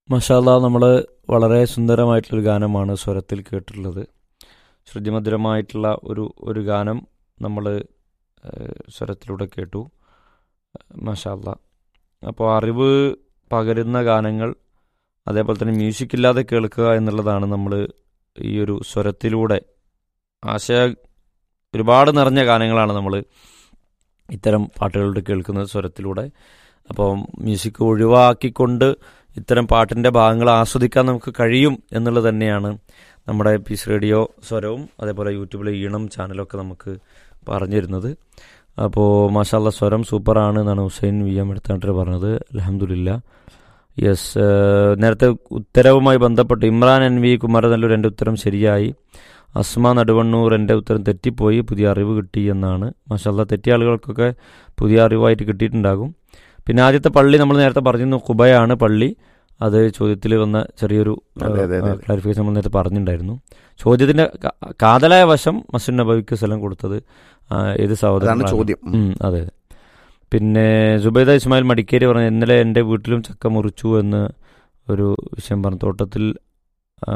മഷാല നമ്മൾ വളരെ സുന്ദരമായിട്ടുള്ളൊരു ഗാനമാണ് സ്വരത്തിൽ കേട്ടിട്ടുള്ളത് ശ്രുതിമധുരമായിട്ടുള്ള ഒരു ഒരു ഗാനം നമ്മൾ സ്വരത്തിലൂടെ കേട്ടു മഷാല്ല അപ്പോൾ അറിവ് പകരുന്ന ഗാനങ്ങൾ അതേപോലെ തന്നെ മ്യൂസിക് ഇല്ലാതെ കേൾക്കുക എന്നുള്ളതാണ് നമ്മൾ ഈ ഒരു സ്വരത്തിലൂടെ ആശയ ഒരുപാട് നിറഞ്ഞ ഗാനങ്ങളാണ് നമ്മൾ ഇത്തരം പാട്ടുകളുടെ കേൾക്കുന്നത് സ്വരത്തിലൂടെ അപ്പോൾ മ്യൂസിക് ഒഴിവാക്കിക്കൊണ്ട് ഇത്തരം പാട്ടിൻ്റെ ഭാഗങ്ങൾ ആസ്വദിക്കാൻ നമുക്ക് കഴിയും എന്നുള്ളത് തന്നെയാണ് നമ്മുടെ പീസ് റേഡിയോ സ്വരവും അതേപോലെ യൂട്യൂബിലെ ഈണം ചാനലൊക്കെ നമുക്ക് പറഞ്ഞിരുന്നത് അപ്പോൾ മാഷാല്ല സ്വരം സൂപ്പറാണ് എന്നാണ് ഹുസൈൻ വി എം എടുത്താട്ട് പറഞ്ഞത് അലഹമുല്ല യെസ് നേരത്തെ ഉത്തരവുമായി ബന്ധപ്പെട്ട് ഇമ്രാൻ എൻ വി കുമാരനല്ലൂർ എൻ്റെ ഉത്തരം ശരിയായി അസ്മ നടുവണ്ണൂർ എൻ്റെ ഉത്തരം തെറ്റിപ്പോയി പുതിയ അറിവ് കിട്ടി എന്നാണ് മാഷാല്ല തെറ്റിയ ആളുകൾക്കൊക്കെ പുതിയ അറിവായിട്ട് കിട്ടിയിട്ടുണ്ടാകും പിന്നെ ആദ്യത്തെ പള്ളി നമ്മൾ നേരത്തെ പറഞ്ഞിരുന്നു കുബയാണ് പള്ളി അത് ചോദ്യത്തിൽ വന്ന ചെറിയൊരു അതെ, അതെ, അതെ. ക്ലാരിഫിക്കേഷൻ നമ്മൾ നേരത്തെ പറഞ്ഞിട്ടുണ്ടായിരുന്നു ചോദ്യത്തിന്റെ ക- കാതലായ വശം മസ്ജിദ് നബവിക്ക് സ്ഥലം കൊടുത്തത് ആ, ഏത് അതാണ് സഹോദരൻ ചോദ്യം ഉം, അതെ പിന്നെ സുബൈദ ഇസ്മായിൽ മടിക്കേരി പറഞ്ഞു ഇന്നലെ എൻ്റെ വീട്ടിലും ചക്ക മുറിച്ചു എന്ന് ഒരു വിഷയം പറഞ്ഞു തോട്ടത്തിൽ ആ,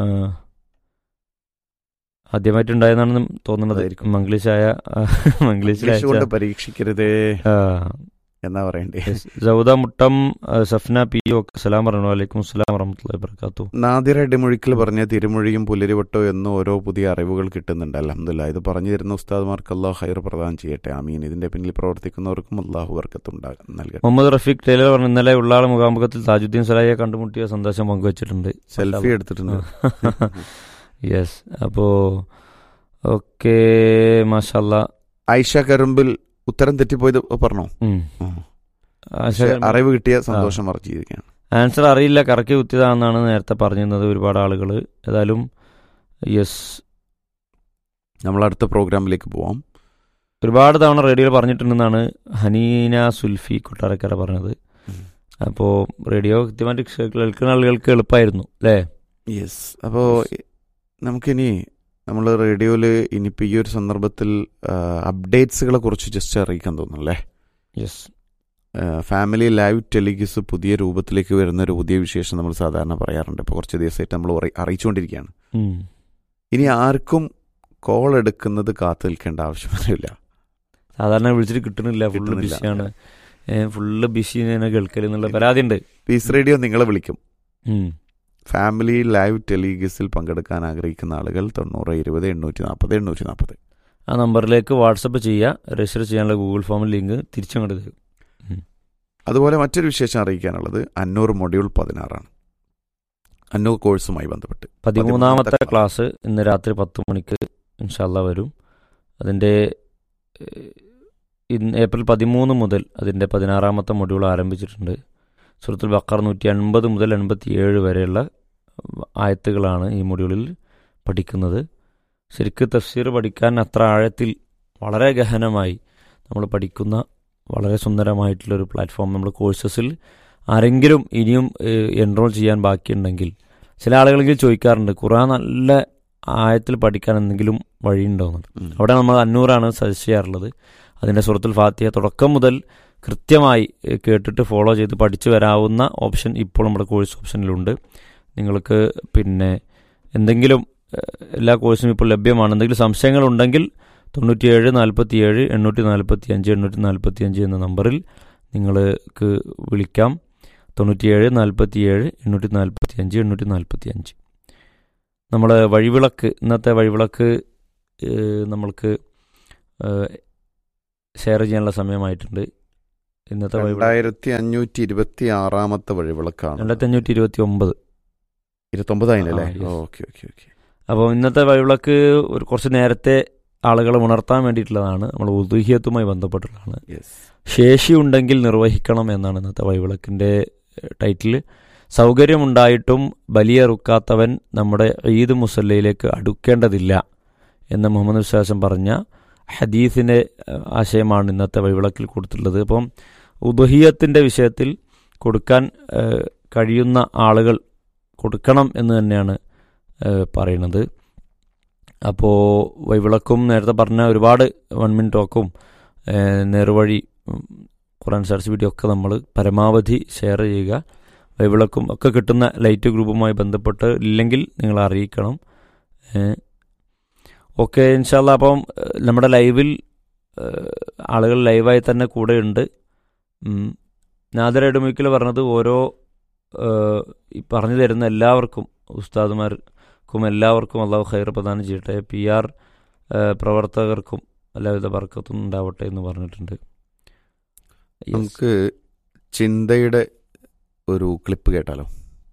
ആദ്യമായിട്ടുണ്ടായെന്നാണ് തോന്നുന്നത് അതായിരിക്കും. മംഗ്ലീഷായ മംഗ്ലീഷിൽ ഇംഗ്ലീഷ് കൊണ്ട് അയച്ച പരീക്ഷിക്കരുതേ ആ, എന്നാ പറയണ്ടേ യെസ്. സൗദ മുട്ടം ആ, സഫ്ന പി ഒ സലാം പറഞ്ഞു വലൈക്കും അസ്സലാം വറഹമത്തുള്ളാഹി വബറകാത്തു നാദിറ ഇടിമൊഴിക്കൽ പറഞ്ഞ തിരുമൊഴിയും പുലരിവട്ടോ എന്നും ഓരോ പുതിയ അറിവുകൾ കിട്ടുന്നുണ്ട് അലഹമില്ല ഇത് പറഞ്ഞു തരുന്ന ഉസ്താദ്മാർക്ക് അള്ളാഹു ഹൈർ പ്രദാനം ചെയ്യട്ടെ ആമീൻ ഇതിന്റെ പിന്നിൽ പ്രവർത്തിക്കുന്നവർക്കും അള്ളാഹു വർക്കത്തുണ്ടാകാൻ നൽകട്ടെ മുഹമ്മദ് റഫീഖ് ടൈലർ പറഞ്ഞു ഇന്നലെ ഉള്ളാള മുഖാമുഖത്തിൽ താജുദ്ദീൻ സലാഹിയെ കണ്ടുമുട്ടിയ സന്ദേശം പങ്കുവച്ചിട്ടുണ്ട് സെൽഫി എടുത്തിട്ടുണ്ട് യെസ് അപ്പോ ഓക്കെ മാഷല്ല ഐഷ കരുമ്പിൽ ഉത്തരം തെറ്റിപ്പോയത് പറഞ്ഞോ ഉം. പക്ഷേ അറിവ് കിട്ടിയ സന്തോഷം അറിയിച്ചിരിക്കുകയാണ് ആൻസർ അറിയില്ല കറക്കി കുത്തിയതാണെന്നാണ് നേരത്തെ പറഞ്ഞിരുന്നത് ഒരുപാട് ആളുകൾ ഏതായാലും യെസ് നമ്മൾ അടുത്ത പ്രോഗ്രാമിലേക്ക് പോവാം ഒരുപാട് തവണ റേഡിയോയിൽ പറഞ്ഞിട്ടുണ്ടെന്നാണ് ഹനീന സുൽഫി കൊട്ടാരക്കര പറഞ്ഞത് ഉം. അപ്പോൾ റേഡിയോ കൃത്യമായിട്ട് കേൾക്കുന്ന ആളുകൾക്ക് എളുപ്പമായിരുന്നു അല്ലേ യെസ് അപ്പോൾ നമുക്കിനി നമ്മൾ റേഡിയോയിൽ ഇനിയിപ്പോൾ ഈ ഒരു സന്ദർഭത്തിൽ അപ്ഡേറ്റ്സുകളെ കുറിച്ച് ജസ്റ്റ് അറിയിക്കാൻ തോന്നുന്നല്ലേ യെസ് ഫാമിലി ലൈവ് ടെലിഗിസ് പുതിയ രൂപത്തിലേക്ക് വരുന്ന ഒരു പുതിയ വിശേഷം നമ്മൾ സാധാരണ പറയാറുണ്ട് ഇപ്പോൾ കുറച്ച് ദിവസമായിട്ട് നമ്മൾ അറി- അറിയിച്ചുകൊണ്ടിരിക്കുകയാണ് ഇനി ആർക്കും കോൾ എടുക്കുന്നത് കാത്തു നിൽക്കേണ്ട ആവശ്യമൊന്നുമില്ല സാധാരണ വിളിച്ചിട്ട് കിട്ടുന്നില്ല ഫുള്ള് കിട്ടുന്നില്ല. ബിസിയാണ് ഫുള്ള് ബിസി തന്നെ കേൾക്കൽ എന്നുള്ള പരാതി ഉണ്ട് പീസ് റേഡിയോ നിങ്ങളെ വിളിക്കും ഫാമിലി ലൈവ് ടെലിഗിസിൽ പങ്കെടുക്കാൻ ആഗ്രഹിക്കുന്ന ആളുകൾ തൊണ്ണൂറ് ഇരുപത് എണ്ണൂറ്റി നാൽപ്പത് എണ്ണൂറ്റി നാൽപ്പത് ആ നമ്പറിലേക്ക് വാട്സപ്പ് ചെയ്യുക രജിസ്റ്റർ ചെയ്യാനുള്ള ഗൂഗിൾ ഫോമിൽ ലിങ്ക് തിരിച്ചങ്ങോട്ട് തരും അതുപോലെ മറ്റൊരു വിശേഷം അറിയിക്കാനുള്ളത് അന്നൂർ മൊഡ്യൂൾ പതിനാറാണ് അന്നൂർ കോഴ്സുമായി ബന്ധപ്പെട്ട് പതിമൂന്നാമത്തെ പതിമൂന്നാമത്തെ ക്ലാസ് ഇന്ന് രാത്രി പത്ത് മണിക്ക് ഇൻഷാല്ല വരും അതിൻ്റെ ഏഹ്, ഇന്ന് ഏപ്രിൽ പതിമൂന്ന് മുതൽ അതിൻ്റെ പതിനാറാമത്തെ മൊഡ്യൂൾ ആരംഭിച്ചിട്ടുണ്ട് സുഹൃത്തുൽ ബക്കർ നൂറ്റി എൺപത് മുതൽ എൺപത്തി ഏഴ് വരെയുള്ള ആയത്തുകളാണ് ഈ മൊഡ്യൂളിൽ പഠിക്കുന്നത് ശരിക്ക് തഫ്സീർ പഠിക്കാൻ അത്ര ആഴത്തിൽ വളരെ ഗഹനമായി നമ്മൾ പഠിക്കുന്ന വളരെ സുന്ദരമായിട്ടുള്ളൊരു പ്ലാറ്റ്ഫോം നമ്മൾ കോഴ്സസിൽ ആരെങ്കിലും ഇനിയും എൻറോൾ ചെയ്യാൻ ബാക്കിയുണ്ടെങ്കിൽ ചില ആളുകളെങ്കിലും ചോദിക്കാറുണ്ട് ഖുറാൻ നല്ല ആയത്തിൽ പഠിക്കാൻ എന്തെങ്കിലും വഴിയുണ്ടോയെന്ന് ഉം. അവിടെ നമ്മൾ അഞ്ഞൂറാണ് സജസ്റ്റ് ചെയ്യാറുള്ളത് അതിൻ്റെ സുഹൃത്തുൽ ഫാത്തിയ തുടക്കം മുതൽ കൃത്യമായി ഏഹ്, കേട്ടിട്ട് ഫോളോ ചെയ്ത് പഠിച്ചു വരാവുന്ന ഓപ്ഷൻ ഇപ്പോൾ നമ്മുടെ കോഴ്സ് ഓപ്ഷനിലുണ്ട് നിങ്ങൾക്ക് പിന്നെ എന്തെങ്കിലും ഏഹ്, എല്ലാ കോഴ്സും ഇപ്പോൾ ലഭ്യമാണ് എന്തെങ്കിലും സംശയങ്ങളുണ്ടെങ്കിൽ തൊണ്ണൂറ്റിയേഴ് നാൽപ്പത്തിയേഴ് എണ്ണൂറ്റി നാൽപ്പത്തി അഞ്ച് എണ്ണൂറ്റി നാൽപ്പത്തി അഞ്ച് എന്ന നമ്പറിൽ നിങ്ങൾക്ക് വിളിക്കാം തൊണ്ണൂറ്റിയേഴ് നാൽപ്പത്തിയേഴ് എണ്ണൂറ്റി നാൽപ്പത്തി അഞ്ച് എണ്ണൂറ്റി നാൽപ്പത്തി അഞ്ച് നമ്മൾ വഴിവിളക്ക് ഇന്നത്തെ വഴിവിളക്ക് ഏഹ്, നമ്മൾക്ക് ഷെയർ ചെയ്യാനുള്ള സമയമായിട്ടുണ്ട് ഇന്നത്തെ വഴിവിളക്ക് രണ്ടായിരത്തി അഞ്ഞൂറ്റി ഇരുപത്തി ആറാമത്തെ വഴിവിളക്കാണ് രണ്ടായിരത്തി അഞ്ഞൂറ്റി ഇരുപത്തി ഒമ്പത് ഇരുപത്തൊമ്പതായില്ലേ ആ, yes. ഓക്കെ ഓക്കെ ഓക്കെ അപ്പോൾ ഇന്നത്തെ വഴിവിളക്ക് ഒരു കുറച്ച് നേരത്തെ ആളുകളെ ഉണർത്താൻ വേണ്ടിയിട്ടുള്ളതാണ് നമ്മൾ ഉദുഹ്യത്തുമായി ബന്ധപ്പെട്ടുള്ളതാണ് യെസ് ശേഷിയുണ്ടെങ്കിൽ നിർവഹിക്കണം എന്നാണ് ഇന്നത്തെ വഴിവിളക്കിൻ്റെ ടൈറ്റിൽ സൗകര്യമുണ്ടായിട്ടും ബലിയറുക്കാത്തവൻ നമ്മുടെ ഈദ് മുസല്ലയിലേക്ക് അടുക്കേണ്ടതില്ല എന്ന് മുഹമ്മദ് വിശ്വാസം പറഞ്ഞ ഹദീസിൻ്റെ ഏഹ്, ആശയമാണ് ഇന്നത്തെ വഴിവിളക്കിൽ കൊടുത്തിട്ടുള്ളത് അപ്പം ഉദഹിയത്തിൻ്റെ വിഷയത്തിൽ കൊടുക്കാൻ ഏഹ്, കഴിയുന്ന ആളുകൾ കൊടുക്കണം എന്ന് തന്നെയാണ് ഏഹ്, പറയുന്നത് അപ്പോൾ വഴിവിളക്കും നേരത്തെ പറഞ്ഞ ഒരുപാട് വൺ മിൻ ടോക്കും ഏഹ്, നേർവഴി ഉം, ഖുറാൻ സർച്ച് വീഡിയോ ഒക്കെ നമ്മൾ പരമാവധി ഷെയർ ചെയ്യുക വൈവിളക്കും ഒക്കെ കിട്ടുന്ന ലൈറ്റ് ഗ്രൂപ്പുമായി ബന്ധപ്പെട്ട് ഇല്ലെങ്കിൽ നിങ്ങൾ അറിയിക്കണം ഓക്കെ ഇൻഷാല്ല അപ്പം ഏഹ്, നമ്മുടെ ലൈവിൽ ഏഹ്, ആളുകൾ ലൈവായി തന്നെ കൂടെ ഉണ്ട് നാദർ എഡുമിക്കൽ പറഞ്ഞത് ഓരോ ഏഹ്, ഈ പറഞ്ഞു തരുന്ന എല്ലാവർക്കും ഉസ്താദുമാർക്കും എല്ലാവർക്കും അള്ളാഹു ഖൈർ പ്രദാനം ചെയ്യട്ടെ പി ആർ പ്രവർത്തകർക്കും എല്ലാവിധ ബർക്കത്തും ഉണ്ടാവട്ടെ എന്ന് പറഞ്ഞിട്ടുണ്ട് Yes. നമുക്ക് ചിന്തയുടെ ഒരു ക്ലിപ്പ് കേട്ടാലോ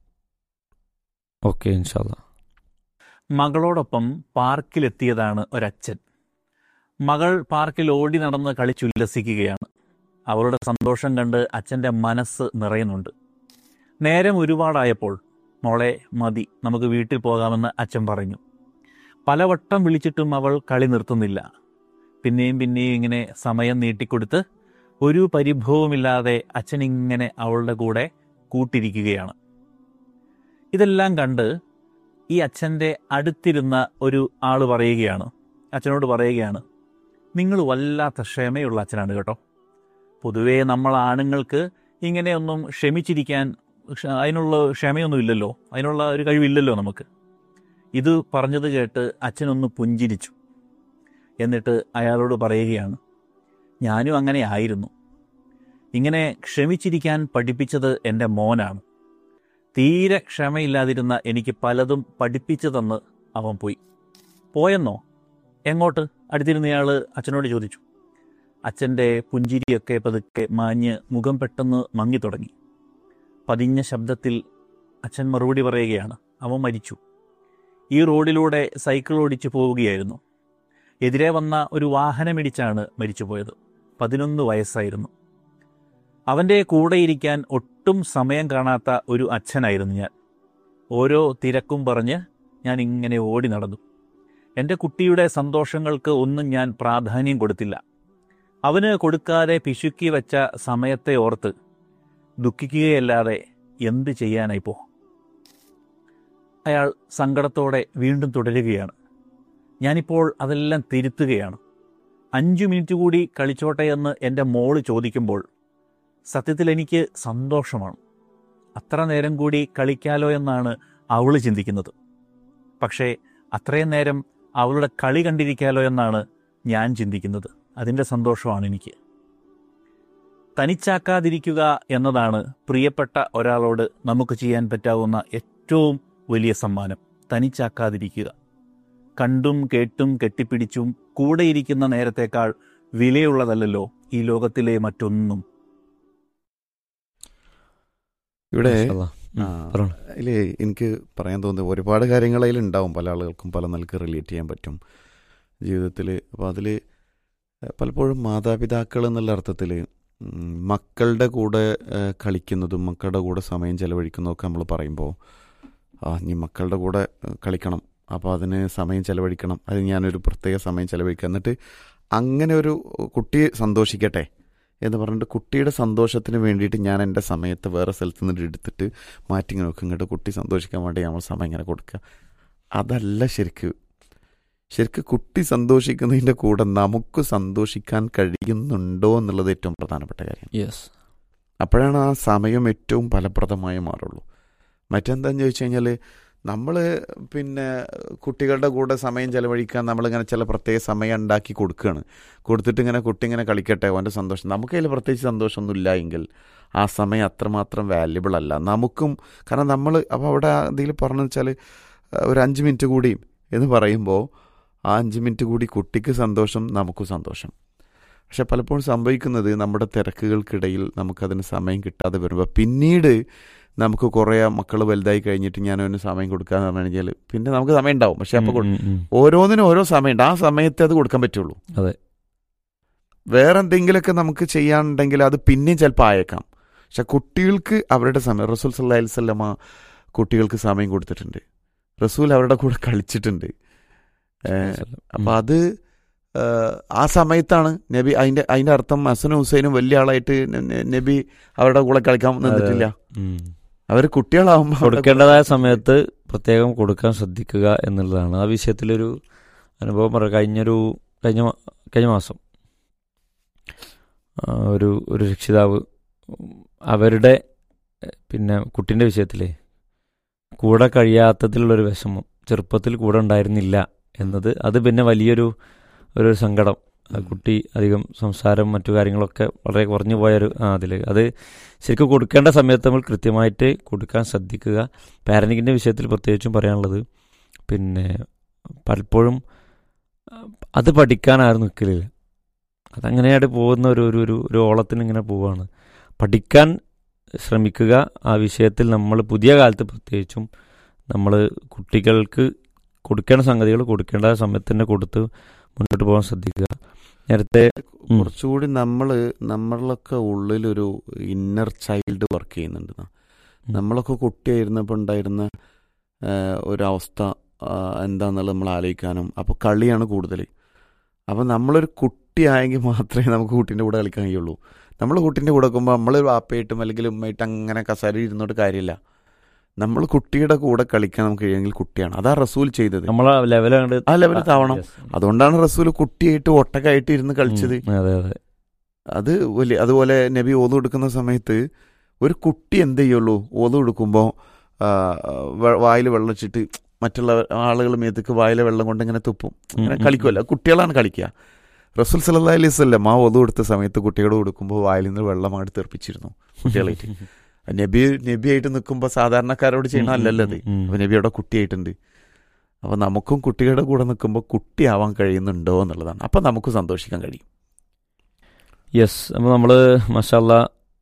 ഓക്കെ ഇൻഷാല്ല മകളോടൊപ്പം പാർക്കിലെത്തിയതാണ് ഒരച്ഛൻ മകൾ പാർക്കിൽ ഓടി നടന്ന് കളിച്ചുല്ലസിക്കുകയാണ് അവളുടെ സന്തോഷം കണ്ട് അച്ഛൻ്റെ മനസ്സ് നിറയുന്നുണ്ട് നേരം ഒരുപാടായപ്പോൾ മോളെ മതി നമുക്ക് വീട്ടിൽ പോകാമെന്ന് അച്ഛൻ പറഞ്ഞു പലവട്ടം വിളിച്ചിട്ടും അവൾ കളി നിർത്തുന്നില്ല പിന്നെയും പിന്നെയും ഇങ്ങനെ സമയം നീട്ടിക്കൊടുത്ത് ഒരു പരിഭവമില്ലാതെ അച്ഛൻ ഇങ്ങനെ അവളുടെ കൂടെ കൂട്ടിരിക്കുകയാണ് ഇതെല്ലാം കണ്ട് ഈ അച്ഛൻ്റെ അടുത്തിരുന്ന ഒരു ആൾ പറയുകയാണ് അച്ഛനോട് പറയുകയാണ് നിങ്ങൾ വല്ലാത്ത ക്ഷമയുള്ള അച്ഛനാണ് കേട്ടോ പൊതുവേ നമ്മൾ ആണുങ്ങൾക്ക് ഇങ്ങനെയൊന്നും ക്ഷമിച്ചിരിക്കാൻ ക്ഷ- അതിനുള്ള ക്ഷമയൊന്നും ഇല്ലല്ലോ അതിനുള്ള ഒരു കഴിവില്ലല്ലോ നമുക്ക് ഇത് പറഞ്ഞത് കേട്ട് അച്ഛനൊന്ന് പുഞ്ചിരിച്ചു എന്നിട്ട് അയാളോട് പറയുകയാണ് ഞാനും അങ്ങനെ ആയിരുന്നു ഇങ്ങനെ ക്ഷമിച്ചിരിക്കാൻ പഠിപ്പിച്ചത് എൻ്റെ മോനാണ് തീരെ ക്ഷമയില്ലാതിരുന്ന എനിക്ക് പലതും പഠിപ്പിച്ചു തന്ന് അവൻ പോയി പോയെന്നോ എങ്ങോട്ട് അടുത്തിരുന്നയാൾ അച്ഛനോട് ചോദിച്ചു അച്ഛൻ്റെ പുഞ്ചിരിയൊക്കെ പതുക്കെ മാഞ്ഞ് മുഖം പെട്ടെന്ന് മങ്ങി തുടങ്ങി പതിഞ്ഞ ശബ്ദത്തിൽ അച്ഛൻ മറുപടി പറയുകയാണ് അവൻ മരിച്ചു ഈ റോഡിലൂടെ സൈക്കിൾ ഓടിച്ചു പോവുകയായിരുന്നു എതിരെ വന്ന ഒരു വാഹനമിടിച്ചാണ് മരിച്ചുപോയത് പതിനൊന്ന് വയസ്സായിരുന്നു അവൻ്റെ കൂടെയിരിക്കാൻ ഒട്ടും സമയം കാണാത്ത ഒരു അച്ഛനായിരുന്നു ഞാൻ ഓരോ തിരക്കും പറഞ്ഞ് ഞാൻ ഇങ്ങനെ ഓടി നടന്നു എൻ്റെ കുട്ടിയുടെ സന്തോഷങ്ങൾക്ക് ഒന്നും ഞാൻ പ്രാധാന്യം കൊടുത്തില്ല അവന് കൊടുക്കാതെ പിശുക്കി വെച്ച സമയത്തെ ഓർത്ത് ദുഃഖിക്കുകയല്ലാതെ എന്ത് ചെയ്യാനായിപ്പോ അയാൾ സങ്കടത്തോടെ വീണ്ടും തുടരുകയാണ് ഞാനിപ്പോൾ അതെല്ലാം തിരുത്തുകയാണ് അഞ്ചു മിനിറ്റ് കൂടി കളിച്ചോട്ടെ എന്ന് എൻ്റെ മോള് ചോദിക്കുമ്പോൾ സത്യത്തിൽ എനിക്ക് സന്തോഷമാണ് അത്ര നേരം കൂടി കളിക്കാലോ എന്നാണ് അവൾ ചിന്തിക്കുന്നത് പക്ഷേ അത്രയും നേരം അവളുടെ കളി കണ്ടിരിക്കാലോ എന്നാണ് ഞാൻ ചിന്തിക്കുന്നത് അതിൻ്റെ സന്തോഷമാണ് എനിക്ക് തനിച്ചാക്കാതിരിക്കുക എന്നതാണ് പ്രിയപ്പെട്ട ഒരാളോട് നമുക്ക് ചെയ്യാൻ പറ്റാവുന്ന ഏറ്റവും വലിയ സമ്മാനം തനിച്ചാക്കാതിരിക്കുക കണ്ടും കേട്ടും കെട്ടിപ്പിടിച്ചും കൂടെയിരിക്കുന്ന നേരത്തേക്കാൾ വിലയുള്ളതല്ലല്ലോ ഈ ലോകത്തിലെ മറ്റൊന്നും ഇവിടെ ഇൻഷാല്ലാ. ഉം, ആ, പറഞ്ഞോ. അതിൽ എനിക്ക് പറയാൻ തോന്നുന്നത് ഒരുപാട് കാര്യങ്ങൾ അതിലുണ്ടാവും പല ആളുകൾക്കും പല നിലക്ക് റിലേറ്റ് ചെയ്യാൻ പറ്റും ജീവിതത്തിൽ അപ്പോൾ അതിൽ പലപ്പോഴും മാതാപിതാക്കൾ എന്നുള്ള അർത്ഥത്തിൽ മക്കളുടെ കൂടെ ഏഹ്, കളിക്കുന്നതും മക്കളുടെ കൂടെ സമയം ചെലവഴിക്കുന്നതൊക്കെ നമ്മൾ പറയുമ്പോൾ ആ നീ മക്കളുടെ കൂടെ ഏഹ്, കളിക്കണം അപ്പോൾ അതിന് സമയം ചെലവഴിക്കണം അത് ഞാനൊരു പ്രത്യേക സമയം ചെലവഴിക്കുക എന്നിട്ട് അങ്ങനെ ഒരു കുട്ടി സന്തോഷിക്കട്ടെ എന്ന് പറഞ്ഞിട്ട് കുട്ടിയുടെ സന്തോഷത്തിന് വേണ്ടിയിട്ട് ഞാൻ എൻ്റെ സമയത്ത് വേറെ സ്ഥലത്ത് നിന്ന് എടുത്തിട്ട് മാറ്റി ഇങ്ങനെ നോക്കും ഇങ്ങോട്ട് കുട്ടി സന്തോഷിക്കാൻ വേണ്ടി നമ്മൾ സമയം ഇങ്ങനെ കൊടുക്കുക അതല്ല ശരിക്ക് ശരിക്ക് കുട്ടി സന്തോഷിക്കുന്നതിൻ്റെ കൂടെ നമുക്ക് സന്തോഷിക്കാൻ കഴിയുന്നുണ്ടോ എന്നുള്ളത് ഏറ്റവും പ്രധാനപ്പെട്ട കാര്യം യെസ് അപ്പോഴാണ് ആ സമയം ഏറ്റവും ഫലപ്രദമായി മാറുള്ളൂ മറ്റെന്താന്ന് ചോദിച്ചു കഴിഞ്ഞാൽ നമ്മൾ പിന്നെ കുട്ടികളുടെ കൂടെ സമയം ചെലവഴിക്കാൻ നമ്മളിങ്ങനെ ചില പ്രത്യേക സമയം ഉണ്ടാക്കി കൊടുക്കുകയാണ് കൊടുത്തിട്ട് ഇങ്ങനെ കുട്ടി ഇങ്ങനെ കളിക്കട്ടെ അവൻ്റെ സന്തോഷം നമുക്ക് അതിൽ പ്രത്യേകിച്ച് സന്തോഷമൊന്നും ഇല്ല എങ്കിൽ ആ സമയം അത്രമാത്രം വാല്യബിൾ അല്ല നമുക്കും കാരണം നമ്മൾ അപ്പോൾ അവിടെ അതിൽ പറഞ്ഞു വെച്ചാൽ ഒരു അഞ്ച് മിനിറ്റ് കൂടി എന്ന് പറയുമ്പോൾ ആ അഞ്ച് മിനിറ്റ് കൂടി കുട്ടിക്ക് സന്തോഷം നമുക്കും സന്തോഷം പക്ഷെ പലപ്പോഴും സംഭവിക്കുന്നത് നമ്മുടെ തിരക്കുകൾക്കിടയിൽ നമുക്കതിന് സമയം കിട്ടാതെ വരുമ്പോൾ പിന്നീട് നമുക്ക് കുറേ മക്കൾ വലുതായി കഴിഞ്ഞിട്ട് ഞാൻ അവന് സമയം കൊടുക്കാന്ന് പറഞ്ഞു കഴിഞ്ഞാൽ പിന്നെ നമുക്ക് സമയം ഉണ്ടാവും പക്ഷെ അപ്പോൾ ഉം, ഉം, ഉം. ഓരോന്നിനും ഓരോ സമയമുണ്ട് ആ സമയത്ത് അത് കൊടുക്കാൻ പറ്റുള്ളൂ അതെ. വേറെ എന്തെങ്കിലുമൊക്കെ നമുക്ക് ചെയ്യാനുണ്ടെങ്കിൽ അത് പിന്നെയും ചിലപ്പോൾ ആയേക്കാം പക്ഷെ കുട്ടികൾക്ക് അവരുടെ സമയം റസൂൽ സല്ലാ അലിസ്വല്ലമ്മ കുട്ടികൾക്ക് സമയം കൊടുത്തിട്ടുണ്ട് റസൂൽ അവരുടെ കൂടെ കളിച്ചിട്ടുണ്ട് ഏഹ്, അപ്പൊ അത് ഏഹ്, ആ സമയത്താണ് നബി അതിന്റെ അതിന്റെ അർത്ഥം ഹസനും ഹുസൈനും വലിയ ആളായിട്ട് ന- ന- നബി അവരുടെ കൂടെ കളിക്കാൻ നിന്നിട്ടില്ല ഉം. അവർ കുട്ടികളാവുമ്പോൾ അവരുടെ കൊടുക്കേണ്ടതായ സമയത്ത് പ്രത്യേകം കൊടുക്കാൻ ശ്രദ്ധിക്കുക എന്നുള്ളതാണ് ആ വിഷയത്തിലൊരു അനുഭവം പറയാം കഴിഞ്ഞൊരു കഴിഞ്ഞ മാ- കഴിഞ്ഞ മാസം ആ, ഒരു ഒരു രക്ഷിതാവ് ഉം, അവരുടെ എഹ്, പിന്നെ കുട്ടീൻ്റെ വിഷയത്തിലേ കൂടെ കഴിയാത്തതിലുള്ളൊരു വിഷമം ചെറുപ്പത്തിൽ കൂടെ ഉണ്ടായിരുന്നില്ല എന്നത് അത് പിന്നെ വലിയൊരു ഒരു സങ്കടം ആ കുട്ടി അധികം സംസാരം മറ്റു കാര്യങ്ങളൊക്കെ വളരെ കുറഞ്ഞു പോയൊരു ആ അതിൽ അത് ശരിക്കും കൊടുക്കേണ്ട സമയത്ത് നമ്മൾ കൃത്യമായിട്ട് കൊടുക്കാൻ ശ്രദ്ധിക്കുക പാരൻറ്റിങ്ങിൻ്റെ വിഷയത്തിൽ പ്രത്യേകിച്ചും പറയാനുള്ളത് പിന്നെ പലപ്പോഴും ആ, അത് പഠിക്കാൻ ആരും നിൽക്കലില്ല അതങ്ങനെയായിട്ട് പോകുന്ന ഒരു ഒരു ഒരു ഒരു ഓളത്തിന് ഇങ്ങനെ പോവുകയാണ് പഠിക്കാൻ ശ്രമിക്കുക ആ വിഷയത്തിൽ നമ്മൾ പുതിയ കാലത്ത് പ്രത്യേകിച്ചും നമ്മൾ കുട്ടികൾക്ക് കൊടുക്കേണ്ട സംഗതികൾ കൊടുക്കേണ്ട സമയത്ത് തന്നെ കൊടുത്ത് മുന്നോട്ട് പോകാൻ ശ്രദ്ധിക്കുക നേരത്തെ ഉം. കുറച്ചുകൂടി നമ്മൾ നമ്മളിലൊക്കെ ഉള്ളിലൊരു ഇന്നർ ചൈൽഡ് വർക്ക് ചെയ്യുന്നുണ്ട് ന്നാ. നമ്മളൊക്കെ കുട്ടിയായിരുന്നപ്പോൾ ഉണ്ടായിരുന്ന ആ, ഒരവസ്ഥ ആ, എന്താന്നുള്ളത് നമ്മൾ ആലോചിക്കാനും അപ്പോൾ കളിയാണ് കൂടുതൽ അപ്പോൾ നമ്മളൊരു കുട്ടിയായെങ്കിൽ മാത്രമേ നമുക്ക് കുട്ടീൻ്റെ കൂടെ കളിക്കാൻ കഴിയുള്ളൂ നമ്മൾ കുട്ടീൻ്റെ കൂടെ വെക്കുമ്പോൾ നമ്മൾ വാപ്പയായിട്ടും അല്ലെങ്കിൽ ഉമ്മയായിട്ടും അങ്ങനെ കസാരയിൽ ഇരുന്നോട്ട് കാര്യമില്ല നമ്മൾ കുട്ടിയുടെ കൂടെ കളിക്കാൻ നമുക്ക് കഴിയുമെങ്കിൽ കുട്ടിയാണ് അതാ റസൂൽ ചെയ്തത് നമ്മളെ ലെവൽ അങ്ങോട്ട് ആ ലെവലിൽ താവണം Yes. അതുകൊണ്ടാണ് റസൂൽ കുട്ടിയായിട്ട് ഒട്ടക്കായിട്ട് ഇരുന്ന് കളിച്ചത് ഉം, അതെ അതെ അത് വലിയ അതുപോലെ നബി ഓതു കൊടുക്കുന്ന സമയത്ത് ഒരു കുട്ടി എന്ത് ചെയ്യുള്ളൂ ഓതു കൊടുക്കുമ്പോൾ വായിൽ വെള്ളം വെച്ചിട്ട് മറ്റുള്ള ആളുകൾ മേത്തേക്ക് വായിലെ വെള്ളം കൊണ്ട് ഇങ്ങനെ തുപ്പും അങ്ങനെ ഉം, ഉം, കളിക്കുമല്ലോ കുട്ടികളാണ് കളിക്കുക റസൂൽ സല്ലാ അലൈഹി സ്വല്ലം ആ ഓതു കൊടുത്ത സമയത്ത് കുട്ടികളോട് കൊടുക്കുമ്പോൾ വായിൽ നിന്ന് വെള്ളം അങ്ങോട്ട് തെറിപ്പിച്ചിരുന്നു കുട്ടികളായിട്ട് നബി നബിയായിട്ട് നിൽക്കുമ്പോൾ സാധാരണക്കാരോട് ചെയ്യണമല്ലല്ലോ അത് ഉം, ഉം. അപ്പോൾ നബി അവിടെ കുട്ടിയായിട്ടുണ്ട് അപ്പോൾ നമുക്കും കുട്ടികളുടെ കൂടെ നിൽക്കുമ്പോൾ കുട്ടിയാവാൻ കഴിയുന്നുണ്ടോ എന്നുള്ളതാണ് അപ്പം നമുക്ക് സന്തോഷിക്കാൻ കഴിയും യെസ് അപ്പോൾ നമ്മൾ മഷാല്ല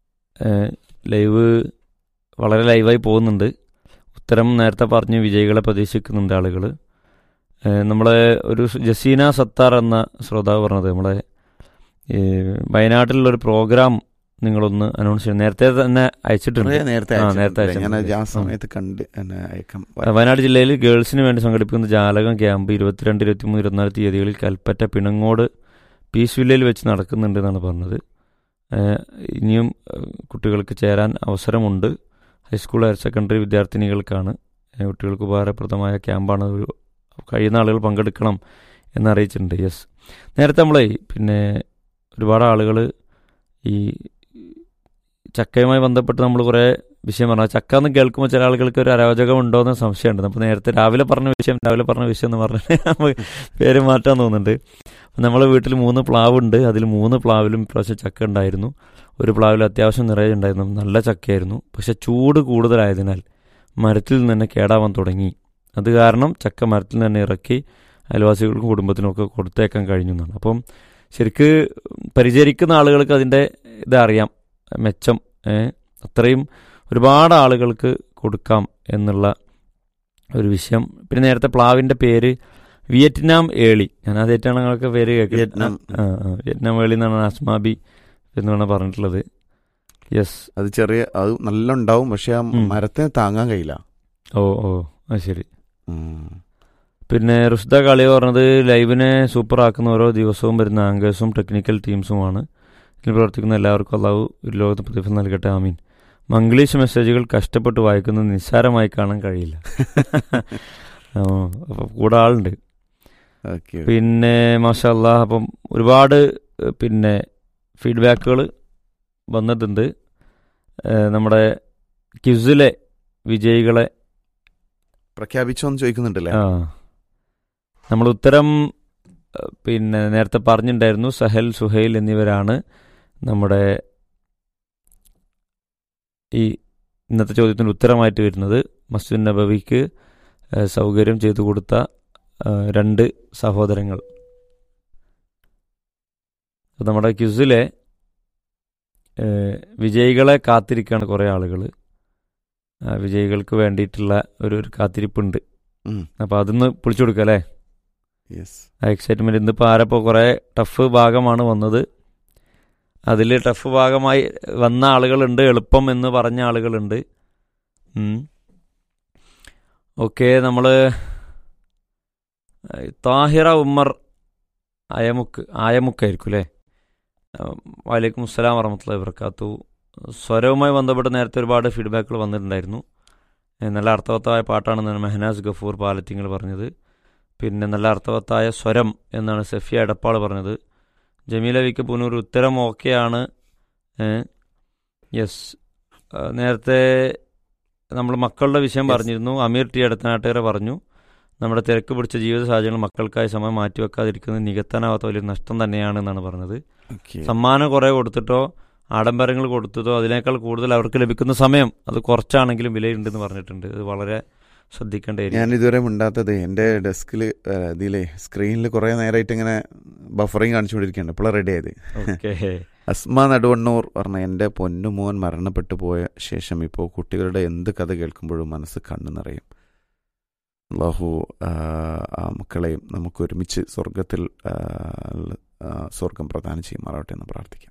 ലൈവ് വളരെ ലൈവായി പോകുന്നുണ്ട് ഉത്തരം നേരത്തെ പറഞ്ഞ് വിജയികളെ പ്രതീക്ഷിക്കുന്നുണ്ട് ആളുകൾ നമ്മളെ ഒരു ജസീന സത്താർ എന്ന ശ്രോതാവ് പറഞ്ഞത് നമ്മളെ ഏ, വയനാട്ടിലുള്ളൊരു പ്രോഗ്രാം നിങ്ങളൊന്ന് അനൗൺസ് ചെയ്യണം നേരത്തെ തന്നെ അയച്ചിട്ടുണ്ട് കുറേ നേരത്തെ ആ, അയച്ചിട്ടുണ്ട്. നേരത്തെ ഞാൻ അയച്ചിട്ടുണ്ട്. ആ സമയത്ത് കണ്ട് എന്നെ അയക്കാം വയനാട് ജില്ലയിൽ ഗേൾസിന് വേണ്ടി സംഘടിപ്പിക്കുന്ന ജാലകം ക്യാമ്പ് ഇരുപത്തിരണ്ട് ഇരുപത്തിമൂന്ന് ഇരുപത്തിനാല് തീയതികളിൽ കൽപ്പറ്റ പിണങ്ങോട് പീസ് വില്ലയിൽ വെച്ച് നടക്കുന്നുണ്ട് എന്നാണ് പറഞ്ഞത് ഏഹ് ഇനിയും ഏഹ് കുട്ടികൾക്ക് ചേരാൻ അവസരമുണ്ട് ഹൈസ്കൂൾ ഹയർ സെക്കൻഡറി വിദ്യാർത്ഥിനികൾക്കാണ് ഏഹ് കുട്ടികൾക്ക് ഉപകാരപ്രദമായ ക്യാമ്പാണ് ഒരു കഴിയുന്ന ആളുകൾ പങ്കെടുക്കണം എന്നറിയിച്ചിട്ടുണ്ട് യെസ് നേരത്തെ നമ്മളെ പിന്നെ ഒരുപാട് ആളുകൾ ഈ ചക്കയുമായി ബന്ധപ്പെട്ട് നമ്മൾ കുറേ വിഷയം പറഞ്ഞു ആ ചക്ക എന്ന് കേൾക്കുമ്പോൾ ചില ആളുകൾക്ക് ഒരു അരാജകം ഉണ്ടോ എന്ന് സംശയമുണ്ട് അപ്പോൾ നേരത്തെ രാവിലെ പറഞ്ഞ വിഷയം രാവിലെ പറഞ്ഞ വിഷയം എന്ന് പറഞ്ഞാൽ നമുക്ക് പേര് മാറ്റാൻ തോന്നുന്നുണ്ട് അപ്പം നമ്മളെ വീട്ടിൽ മൂന്ന് പ്ലാവുണ്ട് അതിൽ മൂന്ന് പ്ലാവിലും ഇപ്രാവശ്യം ചക്ക ഉണ്ടായിരുന്നു ഒരു പ്ലാവിൽ അത്യാവശ്യം നിറയെ ഉണ്ടായിരുന്നു നല്ല ചക്കയായിരുന്നു പക്ഷെ ചൂട് കൂടുതലായതിനാൽ മരത്തിൽ നിന്ന് തന്നെ കേടാവാൻ തുടങ്ങി അത് കാരണം ചക്ക മരത്തിൽ നിന്ന് തന്നെ ഇറക്കി അയൽവാസികൾക്കും കുടുംബത്തിനും ഒക്കെ കൊടുത്തേക്കാൻ കഴിഞ്ഞു എന്നാണ് അപ്പം ശരിക്ക് പരിചരിക്കുന്ന ആളുകൾക്ക് അതിൻ്റെ ഇതറിയാം മെച്ചം ഏ, അത്രയും ഒരുപാട് ആളുകൾക്ക് കൊടുക്കാം എന്നുള്ള ഒരു വിഷയം പിന്നെ നേരത്തെ പ്ലാവിൻ്റെ പേര് വിയറ്റ്നാം ഏളി ഞാൻ ആദ്യമായിട്ടാണ് നിങ്ങൾക്ക് പേര് കേൾക്കുന്നത് വിയറ്റ്നാം. ആ, ആ, വിയറ്റ്നാം ഏളി എന്നാണ് അസ്മാബി എന്നാണ് പറഞ്ഞിട്ടുള്ളത് യെസ് അത് ചെറിയ അത് നല്ല ഉണ്ടാവും പക്ഷെ ആ ഉം. മരത്തിന് താങ്ങാൻ കഴിയില്ല ഓ ഓ അത് ശരി ഉം. പിന്നെ റുഷ്ദ കളി പറഞ്ഞത് ലൈവിനെ സൂപ്പർ ആക്കുന്ന ഓരോ ദിവസവും വരുന്ന ആങ്കേഴ്സും ടെക്നിക്കൽ ടീംസുമാണ് ഇതിൽ പ്രവർത്തിക്കുന്ന എല്ലാവർക്കും അള്ളാഹു ഒരു ലോകത്ത് പ്രതിഫലം നൽകട്ടെ ആമീൻ മംഗ്ലീഷ് മെസ്സേജുകൾ കഷ്ടപ്പെട്ട് വായിക്കുന്നത് നിസ്സാരമായി കാണാൻ കഴിയില്ല ആ, അപ്പൊ കൂടെ ആളുണ്ട് ഓക്കെ പിന്നെ മാഷല്ല അപ്പം ഒരുപാട് ഏഹ്, പിന്നെ ഫീഡ്ബാക്കുകൾ വന്നിട്ടുണ്ട് ഏഹ്, നമ്മുടെ ക്യുസിലെ വിജയികളെ പ്രഖ്യാപിച്ചോന്ന് ചോദിക്കുന്നുണ്ടല്ലേ ആ നമ്മൾ ഉത്തരം ഏഹ്, പിന്നെ നേരത്തെ പറഞ്ഞിട്ടുണ്ടായിരുന്നു സഹൽ സുഹൈൽ എന്നിവരാണ് നമ്മുടെ ഈ ഇന്നത്തെ ചോദ്യത്തിന് ഉത്തരമായിട്ട് വരുന്നത് മസ്ജിദ് നബവിക്ക് ഏഹ്, സൗകര്യം ചെയ്തു കൊടുത്ത ഏഹ്, രണ്ട് സഹോദരങ്ങൾ അപ്പൊ നമ്മുടെ ക്യുസിലെ ഏഹ്, വിജയികളെ കാത്തിരിക്കുകയാണ് കുറേ ആളുകൾ വിജയികൾക്ക് വേണ്ടിയിട്ടുള്ള ഒരു ഒരു കാത്തിരിപ്പുണ്ട് ഉം. അപ്പോൾ അതൊന്ന് പൊളിച്ചു കൊടുക്കുക അല്ലേ യെസ് ആ എക്സൈറ്റ്മെന്റ് ഇന്നിപ്പോൾ ആരപ്പോൾ കുറേ ടഫ് ഭാഗമാണ് വന്നത് അതിൽ ടഫ് ഭാഗമായി വന്ന ആളുകളുണ്ട് എളുപ്പം എന്ന് പറഞ്ഞ ആളുകളുണ്ട് ഓക്കെ നമ്മൾ താഹിറ ഉമ്മർ അയമുക്ക് ആയമുക്കായിരിക്കും അല്ലേ വലൈക്കും അസ്സലാം വറഹമത്തുള്ള വർക്കാത്തു സ്വരവുമായി ബന്ധപ്പെട്ട് നേരത്തെ ഒരുപാട് ഫീഡ്ബാക്കുകൾ വന്നിട്ടുണ്ടായിരുന്നു ഏ, നല്ല അർത്ഥവത്തായ പാട്ടാണെന്നാണ് മെഹനാസ് ഗഫൂർ പാലറ്റിങ്ങൾ പറഞ്ഞത് പിന്നെ നല്ല അർത്ഥവത്തായ സ്വരം എന്നാണ് സഫിയ എടപ്പാൾ പറഞ്ഞത് ജമീല വിക്ക് പുനൂർ ഉത്തരം ഓക്കെയാണ് യെസ് ആ, നേരത്തെ നമ്മൾ മക്കളുടെ വിഷയം Yes. പറഞ്ഞിരുന്നു അമീർ ടി അടുത്തനാട്ടുകാരെ പറഞ്ഞു നമ്മുടെ തിരക്ക് പിടിച്ച ജീവിത സാഹചര്യങ്ങൾ മക്കൾക്കായി സമയം മാറ്റിവെക്കാതിരിക്കുന്നത് നികത്താനാവാത്ത വലിയൊരു നഷ്ടം തന്നെയാണ് എന്നാണ് പറഞ്ഞത് ഓക്കെ സമ്മാനം കുറേ കൊടുത്തിട്ടോ ആഡംബരങ്ങൾ കൊടുത്തിട്ടോ അതിനേക്കാൾ കൂടുതൽ അവർക്ക് ലഭിക്കുന്ന സമയം അത് കുറച്ചാണെങ്കിലും വിലയുണ്ടെന്ന് പറഞ്ഞിട്ടുണ്ട് ഇത് വളരെ ശ്രദ്ധിക്കേണ്ട ഏരിയ ഞാൻ ഇതുവരെ മിണ്ടാത്തത് എൻ്റെ ഡെസ്കിൽ ഇതിലെ സ്ക്രീനിൽ കുറേ നേരമായിട്ട് ഇങ്ങനെ ബഫറിങ് കാണിച്ചുകൊണ്ടിരിക്കുകയാണ് ഇപ്പോൾ റെഡി ആയത് ഓക്കെ അസ്മ നടുവണ്ണൂർ പറഞ്ഞ എൻ്റെ പൊന്നുമോൻ മരണപ്പെട്ടു പോയ ശേഷം ഇപ്പോൾ കുട്ടികളുടെ എന്ത് കഥ കേൾക്കുമ്പോഴും മനസ്സ് കണ്ണു നിറയും അള്ളാഹു ആ, ആ മക്കളെയും നമുക്ക് ഒരുമിച്ച് സ്വർഗത്തിൽ ആ, ആ, സ്വർഗം പ്രദാനം ചെയ്യുമാറാവട്ടെ എന്ന് പ്രാർത്ഥിക്കാം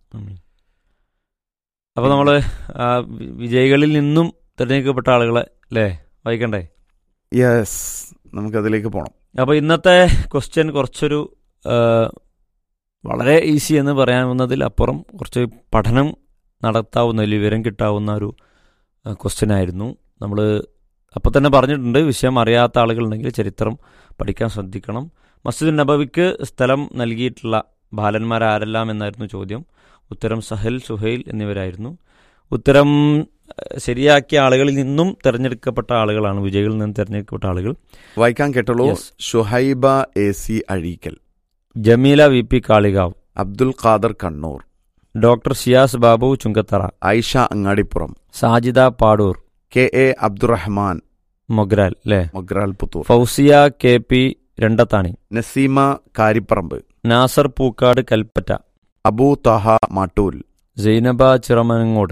അപ്പോൾ നമ്മൾ വിജയികളിൽ നിന്നും തിരഞ്ഞെടുക്കപ്പെട്ട ആളുകളെ അല്ലേ വായിക്കണ്ടേ യെസ് നമുക്കതിലേക്ക് പോകണം അപ്പോൾ ഇന്നത്തെ ക്വസ്റ്റ്യൻ കുറച്ചൊരു ആ, വളരെ ഈസി എന്ന് പറയാവുന്നതിൽ അപ്പുറം കുറച്ച് പഠനം നടത്താവുന്ന ഒരു വിവരം കിട്ടാവുന്ന ഒരു ക്വസ്റ്റ്യൻ ആയിരുന്നു നമ്മൾ അപ്പോൾ തന്നെ പറഞ്ഞിട്ടുണ്ട് വിഷയം അറിയാത്ത ആളുകളുണ്ടെങ്കിൽ ചരിത്രം പഠിക്കാൻ ശ്രദ്ധിക്കണം മസ്ജിദ് നബവിക്ക് സ്ഥലം നൽകിയിട്ടുള്ള ബാലന്മാർ ആരെല്ലാം എന്നായിരുന്നു ചോദ്യം ഉത്തരം സഹൽ സുഹൈൽ എന്നിവരായിരുന്നു ഉത്തരം ഏഹ്, ശരിയാക്കിയ ആളുകളിൽ നിന്നും തിരഞ്ഞെടുക്കപ്പെട്ട ആളുകളാണ് വിജയികളിൽ നിന്നും തിരഞ്ഞെടുക്കപ്പെട്ട ആളുകൾ വായിക്കാൻ കേട്ടുള്ളൂ Yes. Shuhaiba A C Azheekkal Jameela V P Kalikavu Abdul Khader Kannur doctor Shiyas Babu Chungathara Ayisha Angadipuram Sajida Padur K A Abdurahman Mogral അല്ലേ മൊഗ്രാൽ പുത്തൂർ ഫൗസിയ കെ പി രണ്ടത്താണി നസീമ കാരിപ്പറമ്പ് നാസർ പൂക്കാട് കൽപ്പറ്റ അബൂ തഹ മാട്ടൂൽ സൈനബ ചിറമനങ്ങോട്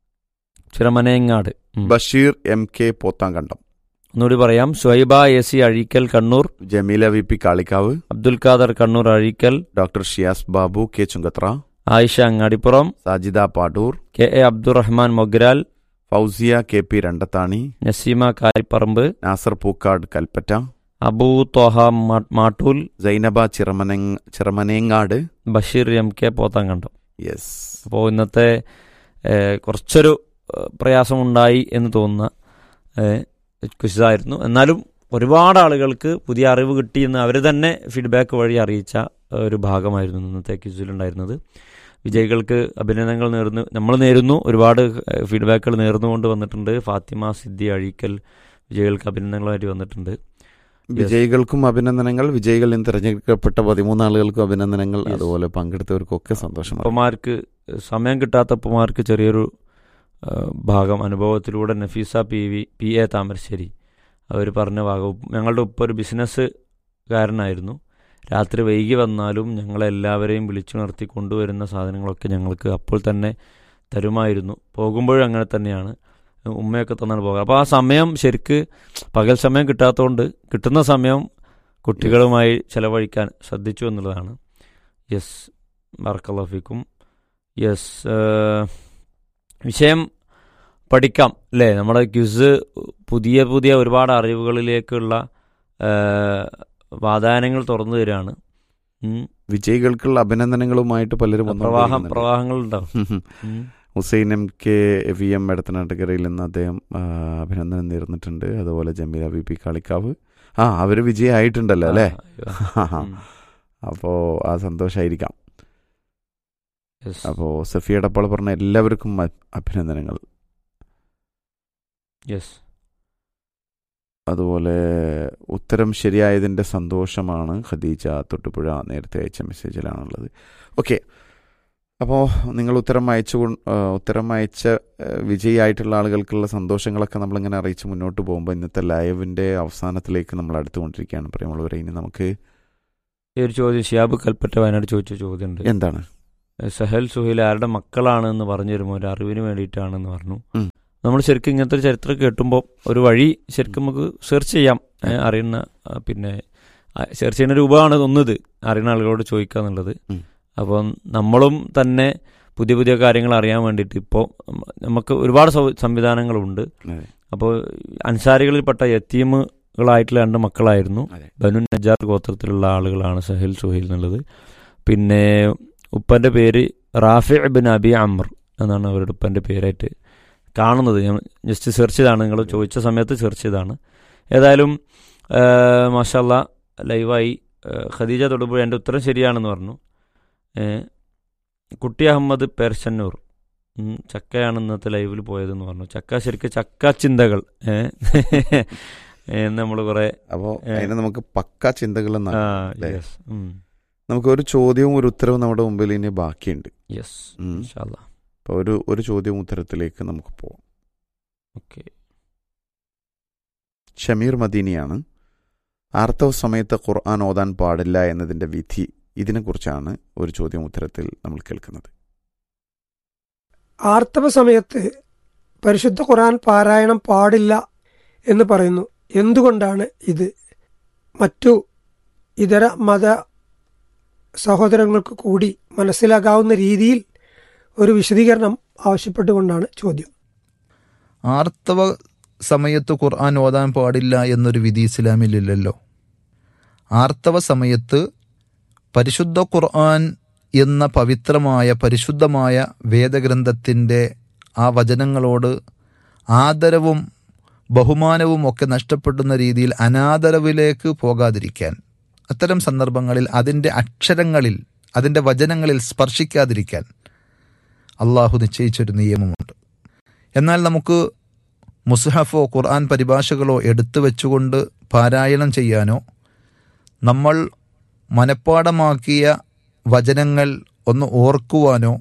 ചിറമനേങ്ങാട് ഉം. ബഷീർ എം കെ പോത്താങ്കണ്ടം ഒന്നുകൂടി പറയാം Shuhaiba A C Azheekkal Kannur Jameela V P Kalikkavu Abdul Khader Kannur Azheekkal doctor Shiyas Babu K Chungathara Ayisha Angadipuram Sajida Padur K A Abdurahman Mogral Fousiya K P Randathani Naseema Karipparamba Nasar Pookkad Kalpetta Abu Thoha മാ- മാട്ടൂൽ സൈനബ ചിറമനങ് Chiramanengad Basheer M K Pothankandam yes അപ്പോൾ ഇന്നത്തെ ഏഹ്, കുറച്ചൊരു ഏഹ്, പ്രയാസമുണ്ടായി എന്ന് തോന്നുന്ന ഏഹ്, ക്വിസായിരുന്നു എന്നാലും ഒരുപാട് ആളുകൾക്ക് പുതിയ അറിവ് കിട്ടിയെന്ന് അവർ തന്നെ ഫീഡ്ബാക്ക് വഴി അറിയിച്ച ഏഹ്, ഒരു ഭാഗമായിരുന്നു ഇന്നത്തെ ക്വിസിലുണ്ടായിരുന്നത് വിജയികൾക്ക് അഭിനന്ദനങ്ങൾ നേർന്നു നമ്മൾ നേരുന്നു ഒരുപാട് ഏഹ്, ഫീഡ്ബാക്കുകൾ നേർന്നുകൊണ്ട് വന്നിട്ടുണ്ട് ഫാത്തിമ സിദ്ധി അഴീക്കൽ വിജയികൾക്ക് അഭിനന്ദനങ്ങളായിട്ട് വന്നിട്ടുണ്ട് വിജയികൾക്കും അഭിനന്ദനങ്ങൾ വിജയികളിൽ നിന്ന് തിരഞ്ഞെടുക്കപ്പെട്ട പതിമൂന്ന് ആളുകൾക്കും അഭിനന്ദനങ്ങൾ Yes. അതുപോലെ പങ്കെടുത്തവർക്കൊക്കെ സന്തോഷം ഉപ്പമാർക്ക് സമയം കിട്ടാത്ത ഉപ്പമാർക്ക് ചെറിയൊരു ആ, ഭാഗം അനുഭവത്തിലൂടെ Nafeesa P V P A Thamarassery അവർ പറഞ്ഞ ഭാഗം ഞങ്ങളുടെ ഉപ്പ ഒരു ബിസിനസ്സുകാരനായിരുന്നു രാത്രി വൈകി വന്നാലും ഞങ്ങളെല്ലാവരെയും വിളിച്ചുണർത്തി കൊണ്ടുവരുന്ന സാധനങ്ങളൊക്കെ ഞങ്ങൾക്ക് അപ്പോൾ തന്നെ തരുമായിരുന്നു പോകുമ്പോഴും അങ്ങനെ തന്നെയാണ് ഉമ്മയൊക്കെ തന്നാണ് പോകുക അപ്പോൾ ആ സമയം ശരിക്ക് പകൽ സമയം കിട്ടാത്തതുകൊണ്ട് കിട്ടുന്ന സമയം കുട്ടികളുമായി ചെലവഴിക്കാൻ ശ്രദ്ധിച്ചു എന്നുള്ളതാണ് യെസ് ബർക്കലഫിക്കും യെസ് വിഷയം പഠിക്കാം അല്ലേ നമ്മുടെ ക്വിസ് പുതിയ പുതിയ ഒരുപാട് അറിവുകളിലേക്കുള്ള ആ, വാതായനങ്ങൾ തുറന്നു തരികയാണ് ഉം. വിജയികൾക്കുള്ള അഭിനന്ദനങ്ങളുമായിട്ട് പലരും പ്രവാഹം വന്നുകൊണ്ടിരിക്കുന്നുണ്ട്. പ്രവാഹങ്ങളുണ്ടാവും ഉം. Hussain M K V M എടത്തനാട്ടുകരയിൽ നിന്ന് അദ്ദേഹം ആ, അഭിനന്ദനം നേർന്നിട്ടുണ്ട് അതുപോലെ ജമീല വി പി കാളിക്കാവ് ആ അവര് വിജയമായിട്ടുണ്ടല്ലോ അല്ലേ ആ, ഉം. അപ്പോൾ ആ സന്തോഷമായിരിക്കാം Yes. അപ്പോൾ സഫിയ ഡപ്പാൾ പറഞ്ഞ എല്ലാവർക്കും അ- അഭിനന്ദനങ്ങൾ Yes. അതുപോലെ ഉത്തരം ശരിയായതിൻ്റെ സന്തോഷമാണ് ഖദീജ തൊട്ടുപുഴ നേരത്തെ അയച്ച മെസ്സേജിലാണുള്ളത് ഓക്കെ അപ്പോൾ നിങ്ങൾ ഉത്തരം അയച്ചു കൊ- ആ, ഉത്തരം അയച്ച ആ, വിജയിയായിട്ടുള്ള ആളുകൾക്കുള്ള സന്തോഷങ്ങളൊക്കെ നമ്മളിങ്ങനെ അറിയിച്ച് മുന്നോട്ട് പോകുമ്പോൾ ഇന്നത്തെ ലൈവിൻ്റെ അവസാനത്തിലേക്ക് നമ്മൾ അടുത്തുകൊണ്ടിരിക്കുകയാണ് പ്രിയമുള്ളവരെ ഇനി നമുക്ക് ഈ ഒരു ചോദ്യം ഷിയാബ് കൽപ്പറ്റ വയനാട് ചോദിച്ച ചോദ്യമുണ്ട് എന്താണ് സഹൽ സുഹൈൽ ആരുടെ മക്കളാണ് എന്ന് പറഞ്ഞു തരുമ്പോൾ ഒരു അറിവിന് വേണ്ടിയിട്ടാണെന്ന് പറഞ്ഞു ഉം. നമ്മൾ ശരിക്കും ഇങ്ങനത്തെ ഒരു ചരിത്രം കേട്ടുമ്പോൾ ഒരു വഴി ശരിക്കും നമുക്ക് സെർച്ച് ചെയ്യാം ഏ, അറിയുന്ന ആ, പിന്നെ സെർച്ച് ചെയ്യുന്ന രൂപമാണ് ഒന്നത് അറിയുന്ന ആളുകളോട് ചോദിക്കുക എന്നുള്ളത് ഉം. അപ്പം നമ്മളും തന്നെ പുതിയ പുതിയ കാര്യങ്ങൾ അറിയാൻ വേണ്ടിയിട്ട് ഇപ്പോൾ നമുക്ക് ഒരുപാട് സൗ- സംവിധാനങ്ങളുണ്ട് അതെ. അപ്പോൾ അൻസാരികളിൽപ്പെട്ട യത്തീമുകളായിട്ടുള്ള രണ്ട് മക്കളായിരുന്നു അതെ. ബനു നജാർ ഗോത്രത്തിലുള്ള ആളുകളാണ് സഹൽ സുഹൈൽ എന്നുള്ളത് പിന്നെ ഉപ്പൻ്റെ പേര് റാഫി ബിൻ അബി അമർ എന്നാണ് അവരുടെ ഉപ്പൻ്റെ പേരായിട്ട് കാണുന്നത് ഞാൻ ജസ്റ്റ് സെർച്ച് ചെയ്താണ് നിങ്ങൾ ചോദിച്ച സമയത്ത് സെർച്ച് ചെയ്താണ് ഏതായാലും മാഷല്ല ലൈവായി ആ, ഖദീജ തൊടുമ്പോൾ എൻ്റെ ഉത്തരം ശരിയാണെന്ന് പറഞ്ഞു ഏ, കുട്ടി അഹമ്മദ് പേർശന്നൂർ ഉം, ചക്കയാണ് ഇന്നത്തെ ലൈവിൽ പോയതെന്ന് പറഞ്ഞു ചക്ക ശരിക്കും ചക്ക ചിന്തകൾ നമ്മൾ കുറെ അപ്പോൾ ഏ. അതിനെ നമുക്ക് പക്ക ചിന്തകൾ ആ എന്നാണ് അല്ലേ? യെസ് നമുക്ക് ഒരു ചോദ്യവും ഒരു ഉത്തരവും നമ്മുടെ മുമ്പിൽ ഇനി ബാക്കിയുണ്ട് യെസ് ഉം. ഇൻഷാല്ലാ അപ്പോൾ ഒരു ഒരു ചോദ്യവും ഉത്തരത്തിലേക്ക് നമുക്ക് പോവാം ഓക്കെ ഷമീർ മദീനിയാണ് ആർത്തവ സമയത്ത് ഖുർആൻ ഓതാൻ പാടില്ല എന്നതിൻ്റെ വിധി ഇതിനെക്കുറിച്ചാണ് ഒരു ചോദ്യം ഉത്തരത്തിൽ നമ്മൾ കേൾക്കുന്നത് ആർത്തവ സമയത്ത് പരിശുദ്ധ ഖുർആൻ പാരായണം പാടില്ല എന്ന് പറയുന്നു എന്തുകൊണ്ടാണ് ഇത് മറ്റു ഇതര മത സഹോദരങ്ങൾക്ക് കൂടി മനസ്സിലാകാവുന്ന രീതിയിൽ ഒരു വിശദീകരണം ആവശ്യപ്പെട്ടുകൊണ്ടാണ് ചോദ്യം ആർത്തവ സമയത്ത് ഖുർആൻ ഓതാൻ പാടില്ല എന്നൊരു വിധി ഇസ്ലാമിലില്ലല്ലോ ആർത്തവ സമയത്ത് പരിശുദ്ധ ഖുർആൻ എന്ന പവിത്രമായ പരിശുദ്ധമായ വേദഗ്രന്ഥത്തിൻ്റെ ആ വചനങ്ങളോട് ആദരവും ബഹുമാനവും ഒക്കെ നഷ്ടപ്പെടുന്ന രീതിയിൽ അനാദരവിലേക്ക് പോകാതിരിക്കാൻ അത്തരം സന്ദർഭങ്ങളിൽ അതിൻ്റെ അക്ഷരങ്ങളിൽ അതിൻ്റെ വചനങ്ങളിൽ സ്പർശിക്കാതിരിക്കാൻ അള്ളാഹു നിശ്ചയിച്ചൊരു നിയമമുണ്ട് എന്നാൽ നമുക്ക് മുസ്ഹഫോ ഖുർആൻ പരിഭാഷകളോ എടുത്തു വെച്ചുകൊണ്ട് പാരായണം ചെയ്യാനോ നമ്മൾ മനഃപ്പാടമാക്കിയ വചനങ്ങൾ ഒന്ന് ഓർക്കുവാനോ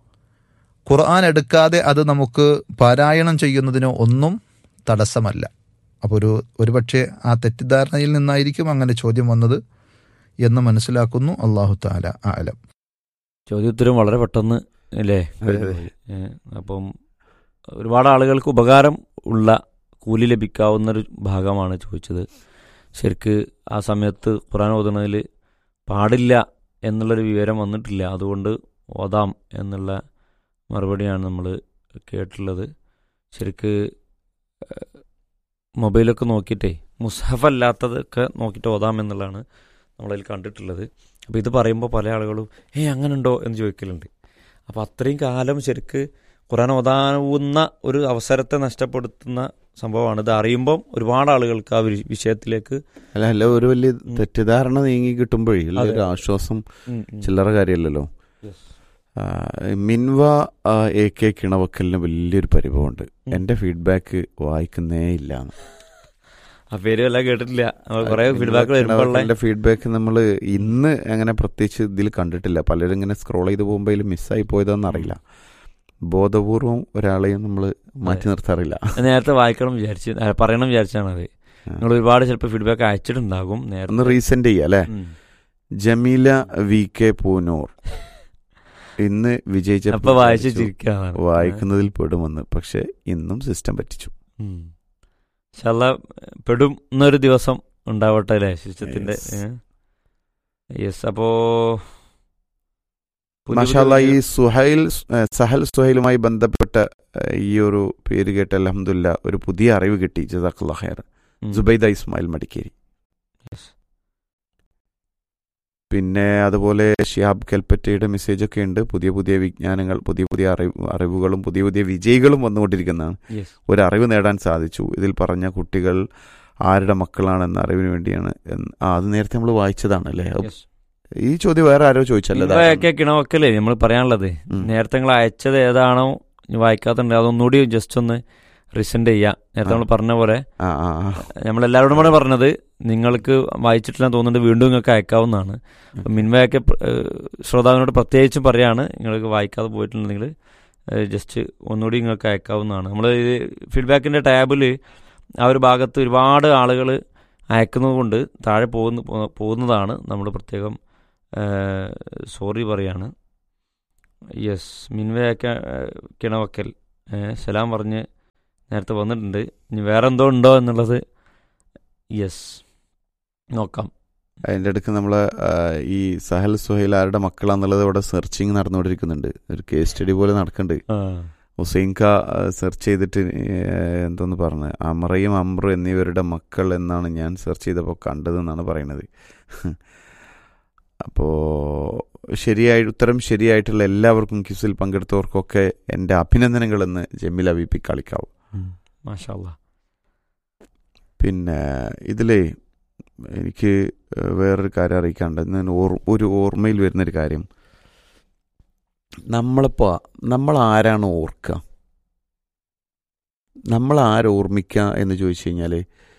ഖുർആൻ എടുക്കാതെ അത് നമുക്ക് പാരായണം ചെയ്യുന്നതിനോ ഒന്നും തടസ്സമല്ല അപ്പോൾ ഒരു ഒരുപക്ഷെ ആ തെറ്റിദ്ധാരണയിൽ നിന്നായിരിക്കും അങ്ങനെ ചോദ്യം വന്നത് എന്ന് മനസ്സിലാക്കുന്നു അള്ളാഹു താല ആലം ചോദ്യോത്തരം വളരെ പെട്ടെന്ന് അല്ലേ അതെ, അതെ. ഏ, അപ്പം ഒരുപാട് ആളുകൾക്ക് ഉപകാരം ഉള്ള കൂലി ലഭിക്കാവുന്ന ഒരു ഭാഗമാണ് ചോദിച്ചത് ശരിക്ക് ആ സമയത്ത് ഖുറാൻ ഓതുന്നതിൽ പാടില്ല എന്നുള്ളൊരു വിവരം വന്നിട്ടില്ല അതുകൊണ്ട് ഓതാം എന്നുള്ള മറുപടിയാണ് നമ്മൾ കേട്ടിട്ടുള്ളത് ശരിക്ക് ഏഹ്, മൊബൈലൊക്കെ നോക്കിയിട്ടേ മുസ്ഹഫ് അല്ലാത്തതൊക്കെ നോക്കിയിട്ട് ഓതാം എന്നുള്ളതാണ് നമ്മളതിൽ കണ്ടിട്ടുള്ളത് അപ്പോൾ ഇത് പറയുമ്പോൾ പല ആളുകളും ഏയ് അങ്ങനെ ഉണ്ടോ എന്ന് ചോദിക്കലുണ്ട് അപ്പോൾ അത്രയും കാലം ശരിക്ക് ഖുറാൻ ഓതാവുന്ന ഒരു അവസരത്തെ നഷ്ടപ്പെടുത്തുന്ന സംഭവമാണ് ഇത് അറിയുമ്പം ഒരുപാട് ആളുകൾക്ക് ആ വി- വിഷയത്തിലേക്ക് അല്ല അല്ല ഒരു വലിയ ഉം. തെറ്റിദ്ധാരണ നീങ്ങി കിട്ടുമ്പോഴേ ഉള്ള അതെ. ഒരു ആശ്വാസം ഉം, ഉം. ചില്ലറ കാര്യമല്ലല്ലോ Yes. ആ, മിൻവ ആ, എ കെ കിണവക്കലിന് വലിയൊരു പരിഭവമുണ്ട് ഉം. എന്റെ ഫീഡ്ബാക്ക് വായിക്കുന്നേ ഇല്ല ആ പേര് വല്ല കേട്ടിട്ടില്ല നമ്മൾ കുറേ ഫീഡ്ബാക്ക് വരുമ്പോൾ ഫീഡ്ബാക്ക് നമ്മൾ ഇന്ന് അങ്ങനെ പ്രത്യേകിച്ച് ഇതിൽ കണ്ടിട്ടില്ല പലരും ഇങ്ങനെ സ്ക്രോൾ ചെയ്ത് പോകുമ്പോൾ മിസ്സായി പോയതാണെന്ന് അറിയില്ല ബോധപൂർവം ഒരാളെയും നമ്മൾ മാറ്റി നിർത്താറില്ല നേരത്തെ വായിക്കണം വിചാരിച്ച് അല്ല, പറയണം വിചാരിച്ചാണ് അത് ആ. നിങ്ങൾ ഒരുപാട് ചിലപ്പോൾ ഫീഡ്ബാക്ക് അയച്ചിട്ടുണ്ടാകും ഒന്ന് നേരത്തെ റീസെന്റ് ചെയ്യാം അല്ലേ ഉം. ജമീല വി കെ പൂനൂർ ഇന്ന് വിജയിച്ച അപ്പൊ വായിച്ച് ചിരിക്കാന്നാണ് വായിക്കുന്നതിൽ പെടുമെന്ന് പക്ഷെ ഇന്നും സിസ്റ്റം പറ്റിച്ചു ശല്ല പെടും എന്നൊരു ദിവസം ഉണ്ടാവട്ടെ അല്ലേ ശിഷ്യത്തിന്റെ Yes. യെസ് അപ്പോ പുതിയ മാഷാല്ല ഈ പുതിയ- സുഹൈൽ ഏഹ്, സഹൽ സുഹൈലുമായി ബന്ധപ്പെട്ട ഏഹ്, ഈ ഒരു പേര് കേട്ട് അലഹമുല്ല ഒരു പുതിയ അറിവ് കിട്ടി ജസാഖുല്ല ഖൈർ ഉം. ജുബൈദ ഇസ്മായിൽ മടിക്കേരി Yes. പിന്നെ അതുപോലെ ഷിയാബ് കെൽപ്പറ്റയുടെ മെസ്സേജ് ഒക്കെ ഉണ്ട് പുതിയ പുതിയ വിജ്ഞാനങ്ങൾ പുതിയ പുതിയ അറിവ് അറിവുകളും പുതിയ പുതിയ വിജയികളും വന്നുകൊണ്ടിരിക്കുന്നതാണ് Yes. ഒരു അറിവ് നേടാൻ സാധിച്ചു ഇതിൽ പറഞ്ഞ കുട്ടികൾ ആരുടെ മക്കളാണെന്ന അറിവിന് വേണ്ടിയാണ് എന്ന്- ആ അത് നേരത്തെ നമ്മൾ വായിച്ചതാണ് അല്ലേ Yes. ഈ ചോദ്യം വേറെ ആരോ ചോദിച്ചല്ലോ ഇവയൊക്കെ കിണവക്കല്ലേ നമ്മൾ പറയാനുള്ളത് ഉം. നേരത്തെ നിങ്ങൾ അയച്ചത് ഏതാണോ ഇനി വായിക്കാത്തുണ്ട് അതൊന്നുകൂടി ജസ്റ്റ് ഒന്ന് റിസെൻഡ് ചെയ്യാം നേരത്തെ നമ്മൾ പറഞ്ഞ പോലെ ആ ആ ആ. നമ്മളെല്ലാവരോടും കൂടെ പറഞ്ഞത് നിങ്ങൾക്ക് വായിച്ചിട്ടില്ല തോന്നുന്നുണ്ട് വീണ്ടും നിങ്ങൾക്ക് അയക്കാവുന്നതാണ് അപ്പം മിൻവയൊക്കെ ശ്രോതാവിനോട് പ്രത്യേകിച്ചും പറയാണ് നിങ്ങൾക്ക് വായിക്കാതെ പോയിട്ടുണ്ടെങ്കിൽ ജസ്റ്റ് ഒന്നുകൂടി നിങ്ങൾക്ക് അയക്കാവുന്നതാണ് നമ്മൾ ഫീഡ്ബാക്കിൻ്റെ ടാബിൽ ആ ഒരു ഭാഗത്ത് ഒരുപാട് ആളുകൾ അയക്കുന്നത് കൊണ്ട് താഴെ പോകുന്ന പോ- പോകുന്നതാണ് നമ്മൾ പ്രത്യേകം സോറി പറയാണ് യെസ് മിൻവയൊക്കെ കിണവക്കൽ ഏ, സലാം പറഞ്ഞ് നേരത്തെ വന്നിട്ടുണ്ട് ഇനി വേറെ എന്തോ ഉണ്ടോ എന്നുള്ളത് യെസ് നോക്കാം അതിൻ്റെ ഇടയ്ക്ക് നമ്മൾ ഈ സഹൽ സുഹൈൽ ആരുടെ മക്കളാന്നുള്ളത് ഇവിടെ സെർച്ചിങ് നടന്നുകൊണ്ടിരിക്കുന്നുണ്ട് ഒരു കേസ് സ്റ്റഡി പോലെ നടക്കുന്നുണ്ട് ആ, ഹുസൈൻക സെർച്ച് ചെയ്തിട്ട് ഏഹ്, എന്തോന്ന് പറഞ്ഞു അമറയും അമ്രു എന്നിവരുടെ മക്കൾ എന്നാണ് ഞാൻ സെർച്ച് ചെയ്തപ്പോൾ കണ്ടതെന്നാണ് പറയണത് അപ്പോൾ ശരിയായി ഉത്തരം ശരിയായിട്ടുള്ള എല്ലാവർക്കും ക്യൂസിൽ പങ്കെടുത്തവർക്കൊക്കെ എൻ്റെ അഭിനന്ദനങ്ങളെന്ന് ജമീൽ അബീപ്പി കളിക്കാവും ഉം, മാഷാ അല്ലാ. പിന്നെ ഇതിലേ എനിക്ക് വേറൊരു കാര്യം അറിയിക്കാണ്ട് ഞാൻ ഓർ ഒരു ഓർമ്മയിൽ വരുന്നൊരു കാര്യം നമ്മളിപ്പോൾ നമ്മൾ ആരാണ് ഓർക്കുക നമ്മൾ ആരോർമ്മിക്കുക എന്ന് ചോദിച്ചു കഴിഞ്ഞാൽ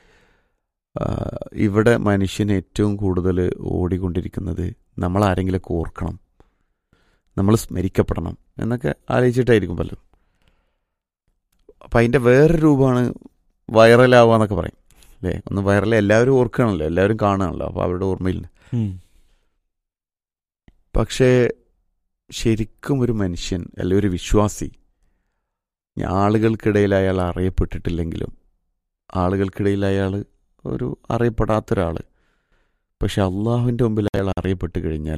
ഇവിടെ മനുഷ്യന് ഏറ്റവും കൂടുതൽ ഓടിക്കൊണ്ടിരിക്കുന്നത് നമ്മൾ ആരെങ്കിലുമൊക്കെ ഓർക്കണം നമ്മൾ സ്മരിക്കപ്പെടണം എന്നൊക്കെ ആലോചിച്ചിട്ടായിരിക്കും പലരും അപ്പം അതിൻ്റെ വേറെ രൂപമാണ് വൈറലാവുക എന്നൊക്കെ പറയും അല്ലേ ഒന്ന് വൈറൽ എല്ലാവരും ഓർക്കണമല്ലോ എല്ലാവരും കാണുകയാണല്ലോ അപ്പോൾ അവരുടെ ഓർമ്മയിൽ ഉം. പക്ഷേ ശരിക്കും ഒരു മനുഷ്യൻ അല്ലെങ്കിൽ ഒരു വിശ്വാസി ഇനി ആളുകൾക്കിടയിൽ അയാൾ അറിയപ്പെട്ടിട്ടില്ലെങ്കിലും ആളുകൾക്കിടയിൽ അയാൾ ഒരു അറിയപ്പെടാത്തൊരാൾ പക്ഷെ അള്ളാഹുവിൻ്റെ മുമ്പിൽ അയാൾ അറിയപ്പെട്ട് കഴിഞ്ഞാൽ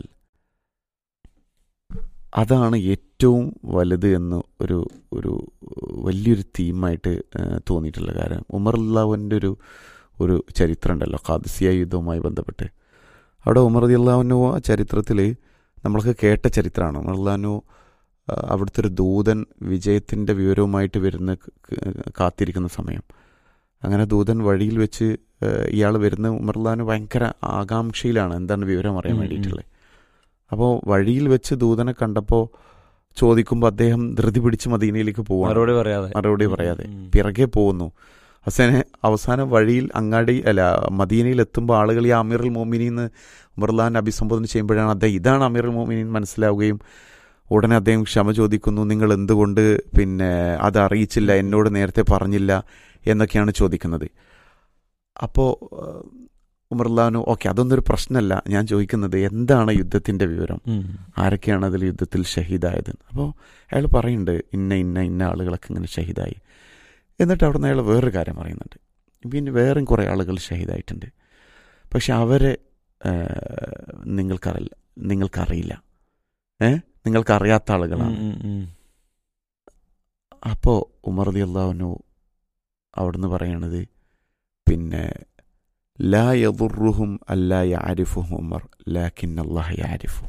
അതാണ് ഏറ്റവും വലുത് എന്ന് ഒരു ഒരു വലിയൊരു തീമായിട്ട് ഏഹ്, തോന്നിയിട്ടുള്ള കാര്യം ഉമർ അള്ളാഹുവിൻ്റെ ഒരു ഒരു ചരിത്രം ഉണ്ടല്ലോ ഖാദിസിയ യുദ്ധവുമായി ബന്ധപ്പെട്ട് അവിടെ ഉമർ റതി അള്ളാഹുനു ആ ചരിത്രത്തിൽ നമ്മൾക്ക് കേട്ട ചരിത്രമാണ് ഉമർ അള്ളാഹുനു ആ, അവിടുത്തെ ഒരു ദൂതൻ വിജയത്തിൻ്റെ വിവരവുമായിട്ട് വരുന്ന ക- ക- കാത്തിരിക്കുന്ന സമയം അങ്ങനെ ദൂതൻ വഴിയിൽ വെച്ച് ഇയാൾ വരുന്ന ഉമർ അള്ളാഹുനു ഭയങ്കര ആകാംക്ഷയിലാണ് എന്താണ് വിവരം അറിയാൻ ഉം, ഉം. വേണ്ടിയിട്ടുള്ളത് അപ്പോൾ വഴിയിൽ വെച്ച് ദൂതനെ കണ്ടപ്പോൾ ചോദിക്കുമ്പോൾ അദ്ദേഹം ധൃതി പിടിച്ച് മദീനയിലേക്ക് പോവാണ് മറുപടി പറയാതെ മറുപടി പറയാതെ ഉം. പിറകെ പോകുന്നു അവസാനം അവസാനം വഴിയിൽ അങ്ങാടി അല്ല മദീനയിൽ എത്തുമ്പോൾ ആളുകൾ ഈ അമീറുൽ മോമിനിന്ന് ഉമർലാൻ അഭിസംബോധന ചെയ്യുമ്പോഴാണ് അദ്ദേഹം ഇതാണ് അമീറുൽ മോമിനിൻ മനസ്സിലാവുകയും ഉടനെ അദ്ദേഹം ക്ഷമ ചോദിക്കുന്നു നിങ്ങൾ എന്തുകൊണ്ട് പിന്നെ അത് അറിയിച്ചില്ല എന്നോട് നേരത്തെ പറഞ്ഞില്ല എന്നൊക്കെയാണ് ചോദിക്കുന്നത് അപ്പോൾ ഉമർലാനു ഓക്കെ അതൊന്നും ഒരു പ്രശ്നമല്ല ഞാൻ ചോദിക്കുന്നത് എന്താണ് യുദ്ധത്തിൻ്റെ വിവരം ഉം. ആരൊക്കെയാണ് അതിൽ യുദ്ധത്തിൽ ഷഹീദായത് അപ്പോൾ അയാൾ പറയുന്നുണ്ട് ഇന്ന ഇന്ന ഇന്ന ആളുകളൊക്കെ ഇങ്ങനെ ഷഹീദായി എന്നിട്ട് അവിടെ നിന്ന് അയാൾ വേറൊരു കാര്യം പറയുന്നുണ്ട് പിന്നെ വേറെയും കുറേ ആളുകൾ ഷഹീദായിട്ടുണ്ട് പക്ഷെ അവരെ ഏഹ്, നിങ്ങൾക്കറിയില്ല നിങ്ങൾക്കറിയില്ല ഏ നിങ്ങൾക്കറിയാത്ത ആളുകളാണ് ഉം, ഉം, ഉം. അപ്പോൾ ഉമർ അലി അള്ളാഹുനു അവിടുന്ന് പറയണത് പിന്നെ ലാ യദുറുഹും അല്ലാ യാരിഫുഹും ഉമർ ലാക്കിൻ അള്ളാഹ് യാരിഫു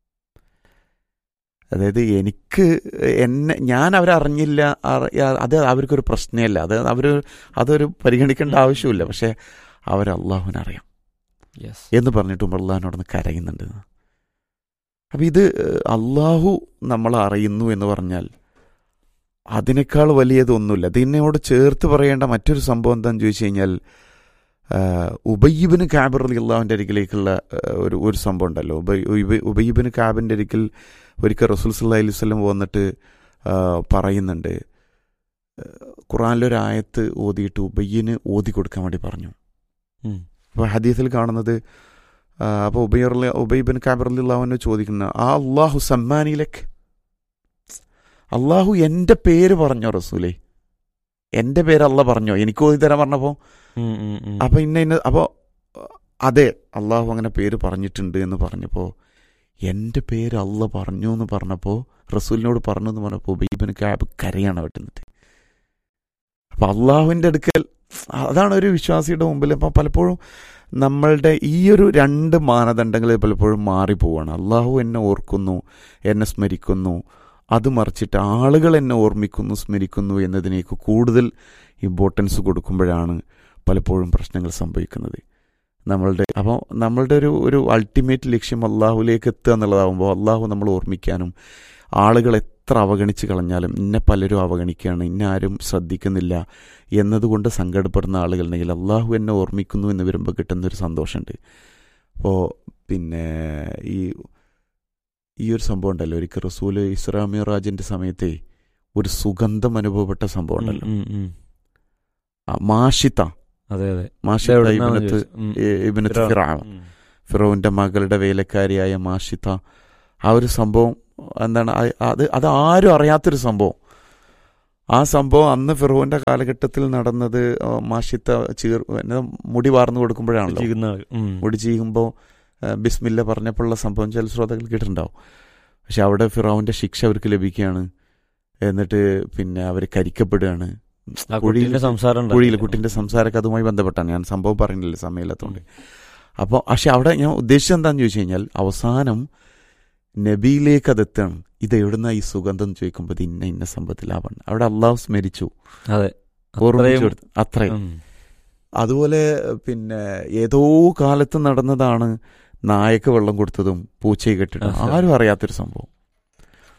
അതായത് എനിക്ക് എന്നെ ഞാൻ അവരെ അറിഞ്ഞില്ല അറി- അത് അവർക്കൊരു പ്രശ്നമല്ല അത് അവർ അതൊരു പരിഗണിക്കേണ്ട ആവശ്യമില്ല പക്ഷേ അവർ അള്ളാഹുവിനറിയാം Yes. എന്ന് പറഞ്ഞിട്ട് ഉമർ അള്ളാഹിനോടൊന്ന് കരയുന്നുണ്ട് അപ്പം ഇത് അള്ളാഹു നമ്മളെ അറിയുന്നു എന്ന് പറഞ്ഞാൽ അതിനേക്കാൾ വലിയതൊന്നുമില്ല ഇതിനോട് ചേർത്ത് പറയേണ്ട മറ്റൊരു സംഭവം എന്താണെന്ന് ചോദിച്ചു കഴിഞ്ഞാൽ ഉബയ്യബിന് കാബർ അലി അള്ളാഹുവിൻ്റെ അരികിലേക്കുള്ള ആ, ഒരു ഒരു സംഭവം ഉണ്ടല്ലോ ഉബയ്യബിന് കാബിൻ്റെ അരികിൽ ഒരിക്കൽ റസൂൽ സല്ലാ അലൈഹി വല്ലം വന്നിട്ട് ആ, പറയുന്നുണ്ട് ആ, ഖുറാനിലൊരു ആയത്ത് ഓതിയിട്ട് ഉബയ്യന് ഓതി കൊടുക്കാൻ വേണ്ടി പറഞ്ഞു ഉം. അപ്പോൾ ഹദീസിൽ കാണുന്നത് അപ്പോൾ ഉബൈർ ഉബൈബിൻ കാബർ അള്ളാഹുവിനെ ചോദിക്കുന്ന ആ അള്ളാഹു സമ്മാനിയിലേക്ക് അള്ളാഹു എൻ്റെ പേര് പറഞ്ഞോ റസൂലേ എൻ്റെ പേര് അല്ല പറഞ്ഞോ എനിക്ക് ഓതി തരാൻ പറഞ്ഞപ്പോൾ ഉം, ഉം, ഉം. അപ്പോൾ ഇന്ന ഇന്ന അപ്പോൾ അതെ അള്ളാഹു അങ്ങനെ പേര് പറഞ്ഞിട്ടുണ്ട് എന്ന് പറഞ്ഞപ്പോൾ എൻ്റെ പേര് അല്ല പറഞ്ഞു എന്ന് പറഞ്ഞപ്പോൾ റസൂലിനോട് പറഞ്ഞു എന്ന് പറഞ്ഞപ്പോൾ ഉബൈബിൻ കാബ് കരയാണ് പറ്റുന്നത് അപ്പം അള്ളാഹുവിൻ്റെ അടുക്കൽ അതാണ് ഒരു വിശ്വാസിയുടെ മുമ്പിൽ അപ്പം പലപ്പോഴും നമ്മളുടെ ഈ ഒരു രണ്ട് മാനദണ്ഡങ്ങൾ പലപ്പോഴും മാറിപ്പോവാണ് അള്ളാഹു എന്നെ ഓർക്കുന്നു എന്നെ സ്മരിക്കുന്നു അത് മറിച്ചിട്ട് ആളുകൾ എന്നെ ഓർമ്മിക്കുന്നു സ്മരിക്കുന്നു എന്നതിനേക്ക് കൂടുതൽ ഇമ്പോർട്ടൻസ് കൊടുക്കുമ്പോഴാണ് പലപ്പോഴും പ്രശ്നങ്ങൾ സംഭവിക്കുന്നത് നമ്മളുടെ അപ്പോൾ നമ്മളുടെ ഒരു ഒരു അൾട്ടിമേറ്റ് ലക്ഷ്യം അള്ളാഹുലേക്ക് എത്തുക എന്നുള്ളതാകുമ്പോൾ അള്ളാഹു നമ്മൾ ഓർമ്മിക്കാനും ആളുകൾ എത്ര അവഗണിച്ച് കളഞ്ഞാലും ഇന്നെ പലരും അവഗണിക്കുകയാണ് ഇന്നെ ആരും ശ്രദ്ധിക്കുന്നില്ല എന്നതുകൊണ്ട് സങ്കടപ്പെടുന്ന ആളുകളുണ്ടെങ്കിൽ അള്ളാഹു എന്നെ ഓർമ്മിക്കുന്നു എന്ന് വരുമ്പോൾ കിട്ടുന്നൊരു സന്തോഷമുണ്ട് അപ്പോൾ പിന്നെ ഈ ഈ ഒരു സംഭവം ഉണ്ടല്ലോ ഒരിക്കൽ റസൂൽ ഇസ്രാമി റാജിൻ്റെ സമയത്തെ ഒരു സുഗന്ധം അനുഭവപ്പെട്ട സംഭവം ഉണ്ടല്ലോ ഉം, ഉം. ആ, മാഷിത്ത അതെ അതെ മാഷിത്ത എവിടുന്നാന്ന് ഇബിനത്ത് ചോദിച്ചു. ഉം. ഇബിനത്ത് ഫിറൗൺ. ഫിറാവ് ഉം. ഫിറോവിൻ്റെ മകളുടെ വേലക്കാരിയായ മാഷിത്ത ആ ഒരു സംഭവം എന്താണ് ആ- അത് അത് ആരും അറിയാത്തൊരു സംഭവം ആ സംഭവം അന്ന് ഫിറോവിൻ്റെ കാലഘട്ടത്തിൽ നടന്നത് ആ, മാഷിത്ത ചീർ എന്നാ, മുടി വാർന്നു കൊടുക്കുമ്പോഴാണല്ലോ ചെയ്യുന്ന ആള്. ഉം. മുടി ചെയ്യുമ്പോൾ ബിസ്മില്ല പറഞ്ഞപ്പോഴുള്ള സംഭവം ചില ശ്രോതാക്കൾ കേട്ടിട്ടുണ്ടാവും പക്ഷെ അവിടെ ഫിറോവിൻ്റെ ശിക്ഷ അവർക്ക് ലഭിക്കുകയാണ് എന്നിട്ട് പിന്നെ അവർ കരിക്കപ്പെടുകയാണ് ആ കുഴിയിൽ കുട്ടീന്റെ സംസാരം ഉണ്ടല്ലോ. കുഴിയിൽ കുട്ടിൻ്റെ സംസാരമൊക്കെ അതുമായി ബന്ധപ്പെട്ടാണ് ഞാൻ സംഭവം പറയുന്നില്ല സമയമില്ലാത്തതുകൊണ്ട് അപ്പോൾ പക്ഷെ അവിടെ ഞാൻ ഉദ്ദേശിച്ചത് എന്താണെന്ന് ചോദിച്ചു കഴിഞ്ഞാൽ അവസാനം നബിയിലേക്ക് അത് എത്തണം ഇത് എവിടുന്ന ഈ സുഗന്ധം എന്ന് ചോദിക്കുമ്പോൾ ഇത് ഇന്ന ഇന്ന സംഭവത്തിലാവണം അവിടെ അള്ളാഹു സ്മരിച്ചു അതെ ഓർമ്മിച്ചു അത്രയും- കൊടുത്തു അത്രയും ഉം. അതുപോലെ പിന്നെ ഏതോ കാലത്ത് നടന്നതാണ് നായക്ക് വെള്ളം കൊടുത്തതും പൂച്ചയെ കെട്ടിട്ടതും അതെ. ആരും അറിയാത്തൊരു സംഭവം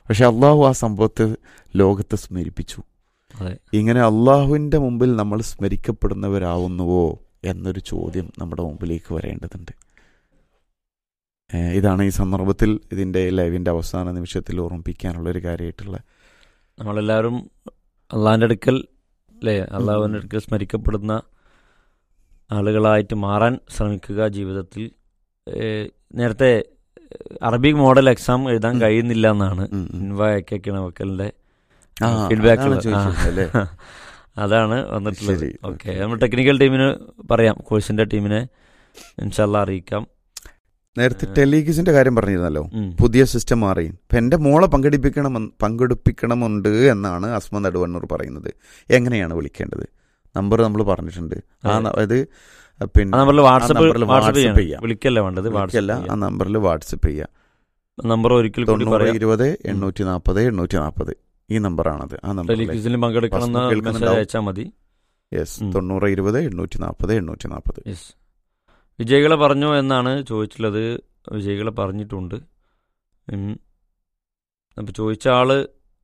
പക്ഷെ അള്ളാഹു ആ സംഭവത്തെ ലോകത്തെ സ്മരിപ്പിച്ചു അതെ ഇങ്ങനെ അള്ളാഹുവിൻ്റെ മുമ്പിൽ നമ്മൾ സ്മരിക്കപ്പെടുന്നവരാവുന്നുവോ എന്നൊരു ചോദ്യം നമ്മുടെ മുമ്പിലേക്ക് വരേണ്ടതുണ്ട് ഏ, ഇതാണ് ഈ സന്ദർഭത്തിൽ ഇതിൻ്റെ ലൈവിൻ്റെ അവസാന നിമിഷത്തിൽ ഓർമ്മിപ്പിക്കാനുള്ള ഒരു കാര്യമായിട്ടുള്ള നമ്മളെല്ലാവരും അള്ളാഹിൻ്റെ അടുക്കൽ അല്ലേ അള്ളാഹുവിൻ്റെ അടുക്കൽ സ്മരിക്കപ്പെടുന്ന ആളുകളായിട്ട് മാറാൻ ശ്രമിക്കുക ജീവിതത്തിൽ ഏഹ് നേരത്തെ അറബിക് മോഡൽ എക്സാം എഴുതാൻ ഉം. കഴിയുന്നില്ല എന്നാണ് ഉം, ഉം. ഇൻവായൊക്കെ വക്കലിന്റെ ആ, feedback അതാണ് ഉള്ളത്. ചോദിച്ചിരുന്നത് അല്ലേ? അതാണ് വന്നിട്ടുള്ളത് ശരി, ഓക്കെ ഓക്കെ. നമ്മൾ ടെക്നിക്കൽ ടീമിന് പറയാം കോഴ്സിന്റെ ടീമിനെ ഇൻഷാല്ല അറിയിക്കാം നേരത്തെ ടെലിഗിസിന്റെ കാര്യം പറഞ്ഞിരുന്നല്ലോ ഉം. പുതിയ സിസ്റ്റം മാറി ഇപ്പം എൻ്റെ മോളെ പങ്കെടുപ്പിക്കണം പങ്കെടുപ്പിക്കണമുണ്ട് എന്നാണ് അസ്മ നടുവണ്ണൂർ പറയുന്നത് എങ്ങനെയാണ് വിളിക്കേണ്ടത് നമ്പർ നമ്മൾ പറഞ്ഞിട്ടുണ്ട് ആ അതെ. ന- അത് ആ പിന്നെ നമ്പറിൽ വാട്സപ്പ് നമ്പറിൽ വാട്സപ്പ് വാട്സപ്പ് ചെയ്യണം ചെയ്യാം. വിളിക്കല്ല വേണ്ടത് വിളിക്കല്ല വാട്സപ്പ് ആ നമ്പറിൽ വാട്സപ്പ് ചെയ്യാം നമ്പർ ഒരിക്കൽ കൂടി തൊണ്ണൂറ് പറയാം ഇരുപത് എണ്ണൂറ്റി നാൽപ്പത് എണ്ണൂറ്റി നാൽപ്പത് ഈ നമ്പറാണത് ആ നമ്പറിൽ ടെലിക്വിസിൽ പങ്കെടുക്കണം എന്ന വാട്സപ്പ് മെസ്സേജ് കേൾക്കുന്നുണ്ടാവും. അയച്ചാൽ മതി യെസ് ഉം. തൊണ്ണൂറ് ഇരുപത് എണ്ണൂറ്റി നാൽപ്പത് എണ്ണൂറ്റി നാൽപ്പത് യെസ് വിജയികളെ പറഞ്ഞു എന്നാണ് ചോദിച്ചിട്ടുള്ളത് വിജയികളെ പറഞ്ഞിട്ടുണ്ട് ഉം. അപ്പൊ ചോദിച്ച ആള്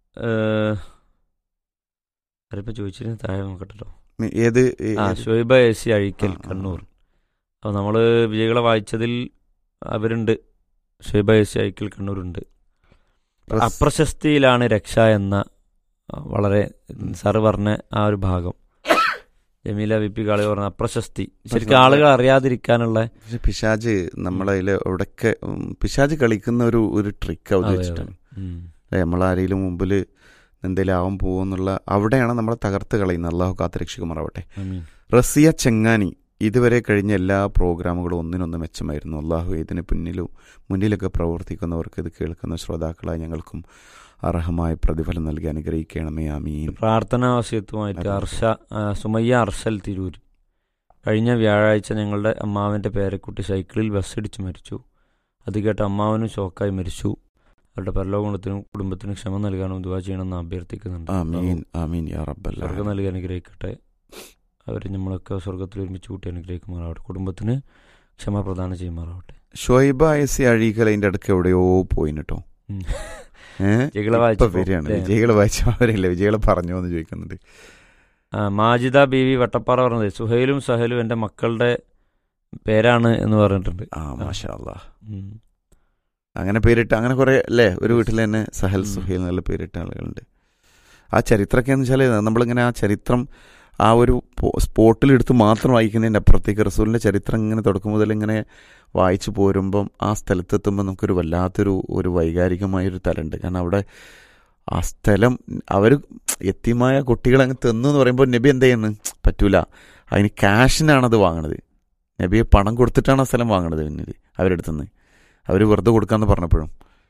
ആരിപ്പോ ചോദിച്ചിരുന്നു താഴെ നോക്കട്ടോ ഏത് ആ ഏത്? ഷോയിബ എ സി അഴീക്കൽ ആ, ആ, കണ്ണൂർ അപ്പോൾ നമ്മൾ വിജയികളെ വായിച്ചതിൽ അവരുണ്ട് ഷോയിബ എ സി അഴീക്കൽ കണ്ണൂരുണ്ട് പ്രസ്- അപ്രശസ്തിയിലാണ് രക്ഷ എന്ന ആ, വളരെ സാറ് പറഞ്ഞ ആ ഒരു ഭാഗം ജമീല വി പി കാളി പറഞ്ഞ അപ്രശസ്തി ശരിക്കും ആളുകൾ അറിയാതിരിക്കാനുള്ള പക്ഷെ പിശാജ് നമ്മളതിൽ അവിടെയൊക്കെ ഉം, പിശാജ് കളിക്കുന്ന ഒരു ഒരു ട്രിക്ക് അതെ, അവതരിച്ചിട്ടാണ് ഉം. നമ്മളാരെങ്കിലും മുമ്പിൽ എന്തെങ്കിലും ആവാൻ പോകുന്നുള്ള അവിടെയാണ് നമ്മളെ തകർത്ത് കളയുന്നത് അള്ളാഹു കാത്തുരക്ഷിക്കുമാറാവട്ടെ ആമീൻ. റസിയ ചെങ്ങാനി ഇതുവരെ കഴിഞ്ഞ എല്ലാ പ്രോഗ്രാമുകളും ഒന്നിനൊന്ന് മെച്ചമായിരുന്നു അള്ളാഹു ഇതിന് പിന്നിലും മുന്നിലൊക്കെ പ്രവർത്തിക്കുന്നവർക്ക് ഇത് കേൾക്കുന്ന ശ്രോതാക്കളായി ഞങ്ങൾക്കും അർഹമായ പ്രതിഫലം നൽകി അനുഗ്രഹിക്കണമേ ആമീൻ പ്രാർത്ഥനാവസ്യത്വമായിട്ട് അതെ. അർഷ ആ, സുമയ്യ അർഷൽ തിരൂർ കഴിഞ്ഞ വ്യാഴാഴ്ച ഞങ്ങളുടെ അമ്മാവൻ്റെ പേരക്കുട്ടി സൈക്കിളിൽ ബസ്സിടിച്ച് മരിച്ചു അത് കേട്ട് അമ്മാവനും ഷോക്കായി മരിച്ചു അവരുടെ പരലോകത്തിനും കുടുംബത്തിനും ക്ഷമ നൽകാനും ദുവാ ചെയ്യണമെന്ന് അഭ്യർത്ഥിക്കുന്നുണ്ട് ആമീൻ ആമീൻ യാ റബ്ബല്ല സ്വർഗം നൽകി അനുഗ്രഹിക്കട്ടെ അവർ നമ്മളൊക്കെ സ്വർഗത്തിൽ ഒരുമിച്ച് കൂട്ടി അനുഗ്രഹിക്കുമാറാവട്ടെ കുടുംബത്തിന് ക്ഷമ പ്രദാനം ചെയ്യുമാറാവട്ടെ ഷോയിബ എസ് അഴീക്കൽ അതിന്റെ അടുക്ക് എവിടെയോ പോയിന് കേട്ടോ ഉം. ഏഹ് വിജയികളെ ഇപ്പൊ വായിച്ചപ്പോ, വരികയാണ് അല്ലേ? വിജയികളെ വായിച്ചവരില്ല വിജയികളെ പറഞ്ഞോ എന്ന് ചോദിക്കുന്നുണ്ട് ആ, മാജിദ ബി വി വട്ടപ്പാറ പറഞ്ഞത് സുഹൈലും സഹലും എൻ്റെ മക്കളുടെ പേരാണ് എന്ന് പറഞ്ഞിട്ടുണ്ട് ആ മാഷാ അല്ലാ ഉം. അങ്ങനെ പേരിട്ട് അങ്ങനെ കുറെ അല്ലേ ഒരു വീട്ടിൽ തന്നെ സഹൽ ഉം. സുഹൈൽ എന്നുള്ള പേരിട്ട ആളുകളുണ്ട് ആ ചരിത്രമൊക്കെ എന്ന് വെച്ചാൽ നമ്മളിങ്ങനെ ആ ചരിത്രം ആ ഒരു പോ- സ്പോട്ടിലെടുത്ത് മാത്രം വായിക്കുന്നതിൻ്റെ അപ്പുറത്തേക്ക് റസൂലിൻ്റെ ചരിത്രം ഇങ്ങനെ തുടക്കം മുതൽ ഇങ്ങനെ വായിച്ചു പോരുമ്പം ആ സ്ഥലത്തെത്തുമ്പോൾ നമുക്കൊരു വല്ലാത്തൊരു ഒരു വൈകാരികമായൊരു തലമുണ്ട് കാരണം അവിടെ ആ സ്ഥലം അവർ എത്തിയമായ കുട്ടികൾ അങ്ങ് തിന്നു എന്ന് പറയുമ്പോൾ നബി എന്ത് ചെയ്യുന്നു പറ്റൂല അതിന് ക്യാഷിനാണ് അത് വാങ്ങണത് നബിയെ പണം കൊടുത്തിട്ടാണ് ആ സ്ഥലം വാങ്ങണത് പിന്നീട് അവരുടെ അടുത്തുനിന്ന് അവർ വെറുതെ കൊടുക്കാന്ന് പറഞ്ഞപ്പോഴും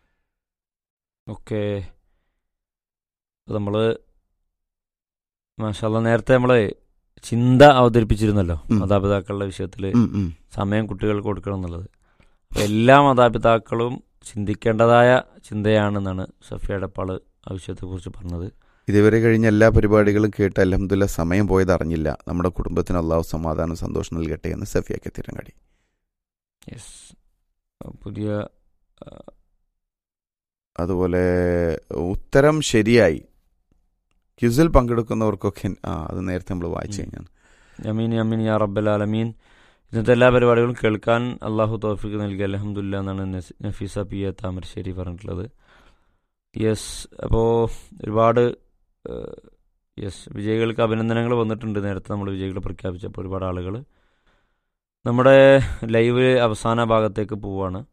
ഓക്കെ നമ്മൾ മാഷാല്ല നേരത്തെ നമ്മൾ ചിന്ത അവതരിപ്പിച്ചിരുന്നല്ലോ ഉം. മാതാപിതാക്കളുടെ വിഷയത്തിൽ ഉം, ഉം. സമയം കുട്ടികൾക്ക് കൊടുക്കണം എന്നുള്ളത് അപ്പോൾ എല്ലാ മാതാപിതാക്കളും ചിന്തിക്കേണ്ടതായ ചിന്തയാണെന്നാണ് സഫിയ ഡപ്പാള് ആ വിഷയത്തെക്കുറിച്ച് പറഞ്ഞത് ഇതുവരെ കഴിഞ്ഞ എല്ലാ പരിപാടികളും കേട്ട് അലഹമുല്ല സമയം പോയത് അറിഞ്ഞില്ല നമ്മുടെ കുടുംബത്തിന് അള്ളാഹു സമാധാനം സന്തോഷം നൽകട്ടെ എന്ന് സഫിയാക്കി തിരങ്ങാടി യെസ് പുതിയ ആ, അതുപോലെ ഉത്തരം ശരിയായി ക്യുസിൽ പങ്കെടുക്കുന്നവർക്കൊക്കെ ആ അത് നേരത്തെ നമ്മൾ വായിച്ചു ഉം. കഴിഞ്ഞാണ് അമീൻ അമീൻ യാ റബ്ബൽ ആലമീൻ ഇന്നത്തെ എല്ലാ പരിപാടികളും കേൾക്കാൻ അള്ളാഹു തോഫിക്ക് നൽകി അലഹമുല്ല എന്നാണ് നസ്- നഫീസ പി എ താമരശ്ശേരി പറഞ്ഞിട്ടുള്ളത് യെസ് അപ്പോൾ ഒരുപാട് യെസ് വിജയികൾക്ക് അഭിനന്ദനങ്ങൾ വന്നിട്ടുണ്ട് നേരത്തെ നമ്മൾ വിജയികളെ പ്രഖ്യാപിച്ചപ്പോൾ ഒരുപാട് ആളുകൾ നമ്മുടെ ലൈവ് അവസാന ഭാഗത്തേക്ക് പോവാണ്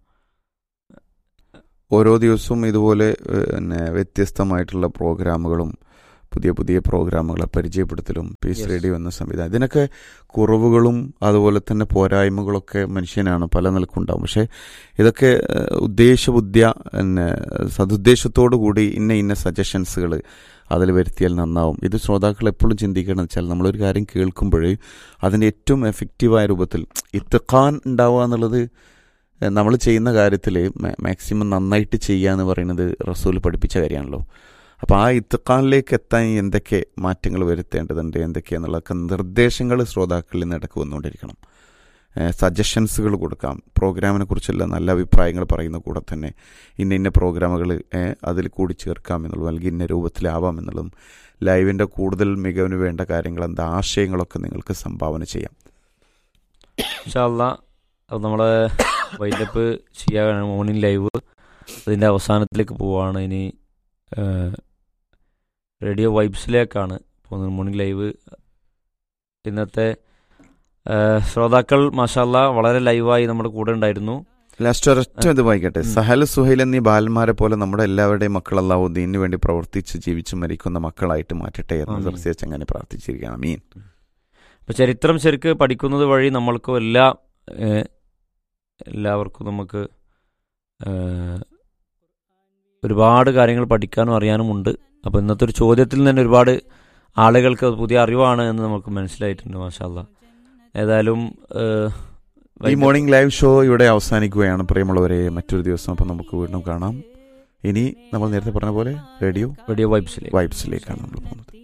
ഓരോ ദിവസവും ഇതുപോലെ ഏഹ്, പിന്നെ വ്യത്യസ്തമായിട്ടുള്ള പ്രോഗ്രാമുകളും പുതിയ പുതിയ പ്രോഗ്രാമുകളെ പരിചയപ്പെടുത്തലും പീസ് Yes. റേഡിയോ എന്ന സംവിധാനം ഇതിനൊക്കെ കുറവുകളും അതുപോലെ തന്നെ പോരായ്മകളൊക്കെ മനുഷ്യനാണ് പല നിലക്കുണ്ടാവും പക്ഷേ ഇതൊക്കെ ഏഹ്, ഉദ്ദേശബുദ്ധ്യ പിന്നെ സതുദ്ദേശത്തോടു കൂടി ഇന്ന ഇന്ന സജഷൻസുകൾ അതിൽ വരുത്തിയാൽ നന്നാവും ഇത് ശ്രോതാക്കൾ എപ്പോഴും ചിന്തിക്കണം വെച്ചാൽ നമ്മളൊരു കാര്യം കേൾക്കുമ്പോൾ അതിൻ്റെ ഏറ്റവും എഫക്റ്റീവായ രൂപത്തിൽ ഇത്തഖാൻ ഉണ്ടാവുക എന്നുള്ളത് നമ്മൾ ചെയ്യുന്ന കാര്യത്തിൽ മാക്സിമം നന്നായിട്ട് ചെയ്യുക എന്ന് പറയുന്നത് റസൂൽ പഠിപ്പിച്ച കാര്യമാണല്ലോ അപ്പോൾ ആ ഇത്തഖാനിലേക്ക് എത്താൻ എന്തൊക്കെ മാറ്റങ്ങൾ വരുത്തേണ്ടതുണ്ട് എന്തൊക്കെയാണെന്നുള്ളതൊക്കെ നിർദ്ദേശങ്ങൾ ശ്രോതാക്കളിൽ നിന്ന് ഇടയ്ക്ക് വന്നുകൊണ്ടിരിക്കണം സജഷൻസുകൾ കൊടുക്കാം പ്രോഗ്രാമിനെ കുറിച്ചുള്ള നല്ല അഭിപ്രായങ്ങൾ പറയുന്ന കൂടെ തന്നെ ഇന്ന ഇന്ന പ്രോഗ്രാമുകൾ അതിൽ കൂടി ചേർക്കാം എന്നുള്ളതും അല്ലെങ്കിൽ ഇന്ന രൂപത്തിലാവാം എന്നുള്ളതും ലൈവിൻ്റെ കൂടുതൽ മികവിന് വേണ്ട കാര്യങ്ങൾ എന്താ ആശയങ്ങളൊക്കെ നിങ്ങൾക്ക് സംഭാവന ചെയ്യാം ഇൻഷാല്ല അത് നമ്മളെ വൈൻഡപ്പ് ചെയ്യാനാണ് മോർണിംഗ് ലൈവ് അതിൻ്റെ അവസാനത്തിലേക്ക് പോവാണ് ഇനി റേഡിയോ വൈബ്സിലേക്കാണ് പോകുന്നത് മോർണിംഗ് ലൈവ് ഇന്നത്തെ ആ, ശ്രോതാക്കൾ മാഷാല്ല വളരെ ലൈവായി നമ്മുടെ കൂടെ ഉണ്ടായിരുന്നു ലാസ്റ്റ് ഒരൊറ്റ ഇത് വായിക്കട്ടെ ഉം. സഹൽ സുഹൈൽ എന്നീ ബാലന്മാരെ പോലെ നമ്മുടെ എല്ലാവരുടെയും മക്കൾ അല്ലാവോ ദീനിന് വേണ്ടി പ്രവർത്തിച്ച് ജീവിച്ച് മരിക്കുന്ന മക്കളായിട്ട് മാറ്റട്ടെ എന്ന് ആമീൻ. തീർച്ചയായിട്ടും അങ്ങനെ പ്രാർത്ഥിച്ചിരിക്കുകയാണ് മീൻ അപ്പോൾ ചരിത്രം ശരിക്ക് പഠിക്കുന്നത് വഴി നമ്മൾക്ക് എല്ലാ ഏഹ്, എല്ലാവർക്കും നമുക്ക് ഏഹ്, ഒരുപാട് കാര്യങ്ങൾ പഠിക്കാനും അറിയാനും ഉണ്ട് അപ്പോൾ ഇന്നത്തെ ഒരു ചോദ്യത്തിൽ തന്നെ ഒരുപാട് ആളുകൾക്ക് അത് പുതിയ അറിവാണ് എന്ന് നമുക്ക് മനസ്സിലായിട്ടുണ്ട് മാഷാല്ല ഏതായാലും ഏഹ്, ഈ വൈകിട്ട് മോർണിംഗ് ലൈവ് ഷോ ഇവിടെ അവസാനിക്കുകയാണ് പ്രിയമുള്ളവരെ മറ്റൊരു ദിവസം അപ്പം നമുക്ക് വീണ്ടും കാണാം ഇനി നമ്മൾ നേരത്തെ പറഞ്ഞ പോലെ റേഡിയോ റേഡിയോ വൈബ്സിലേക്ക് വൈബ്സിലേക്കാണ് നമ്മൾ പോകുന്നത്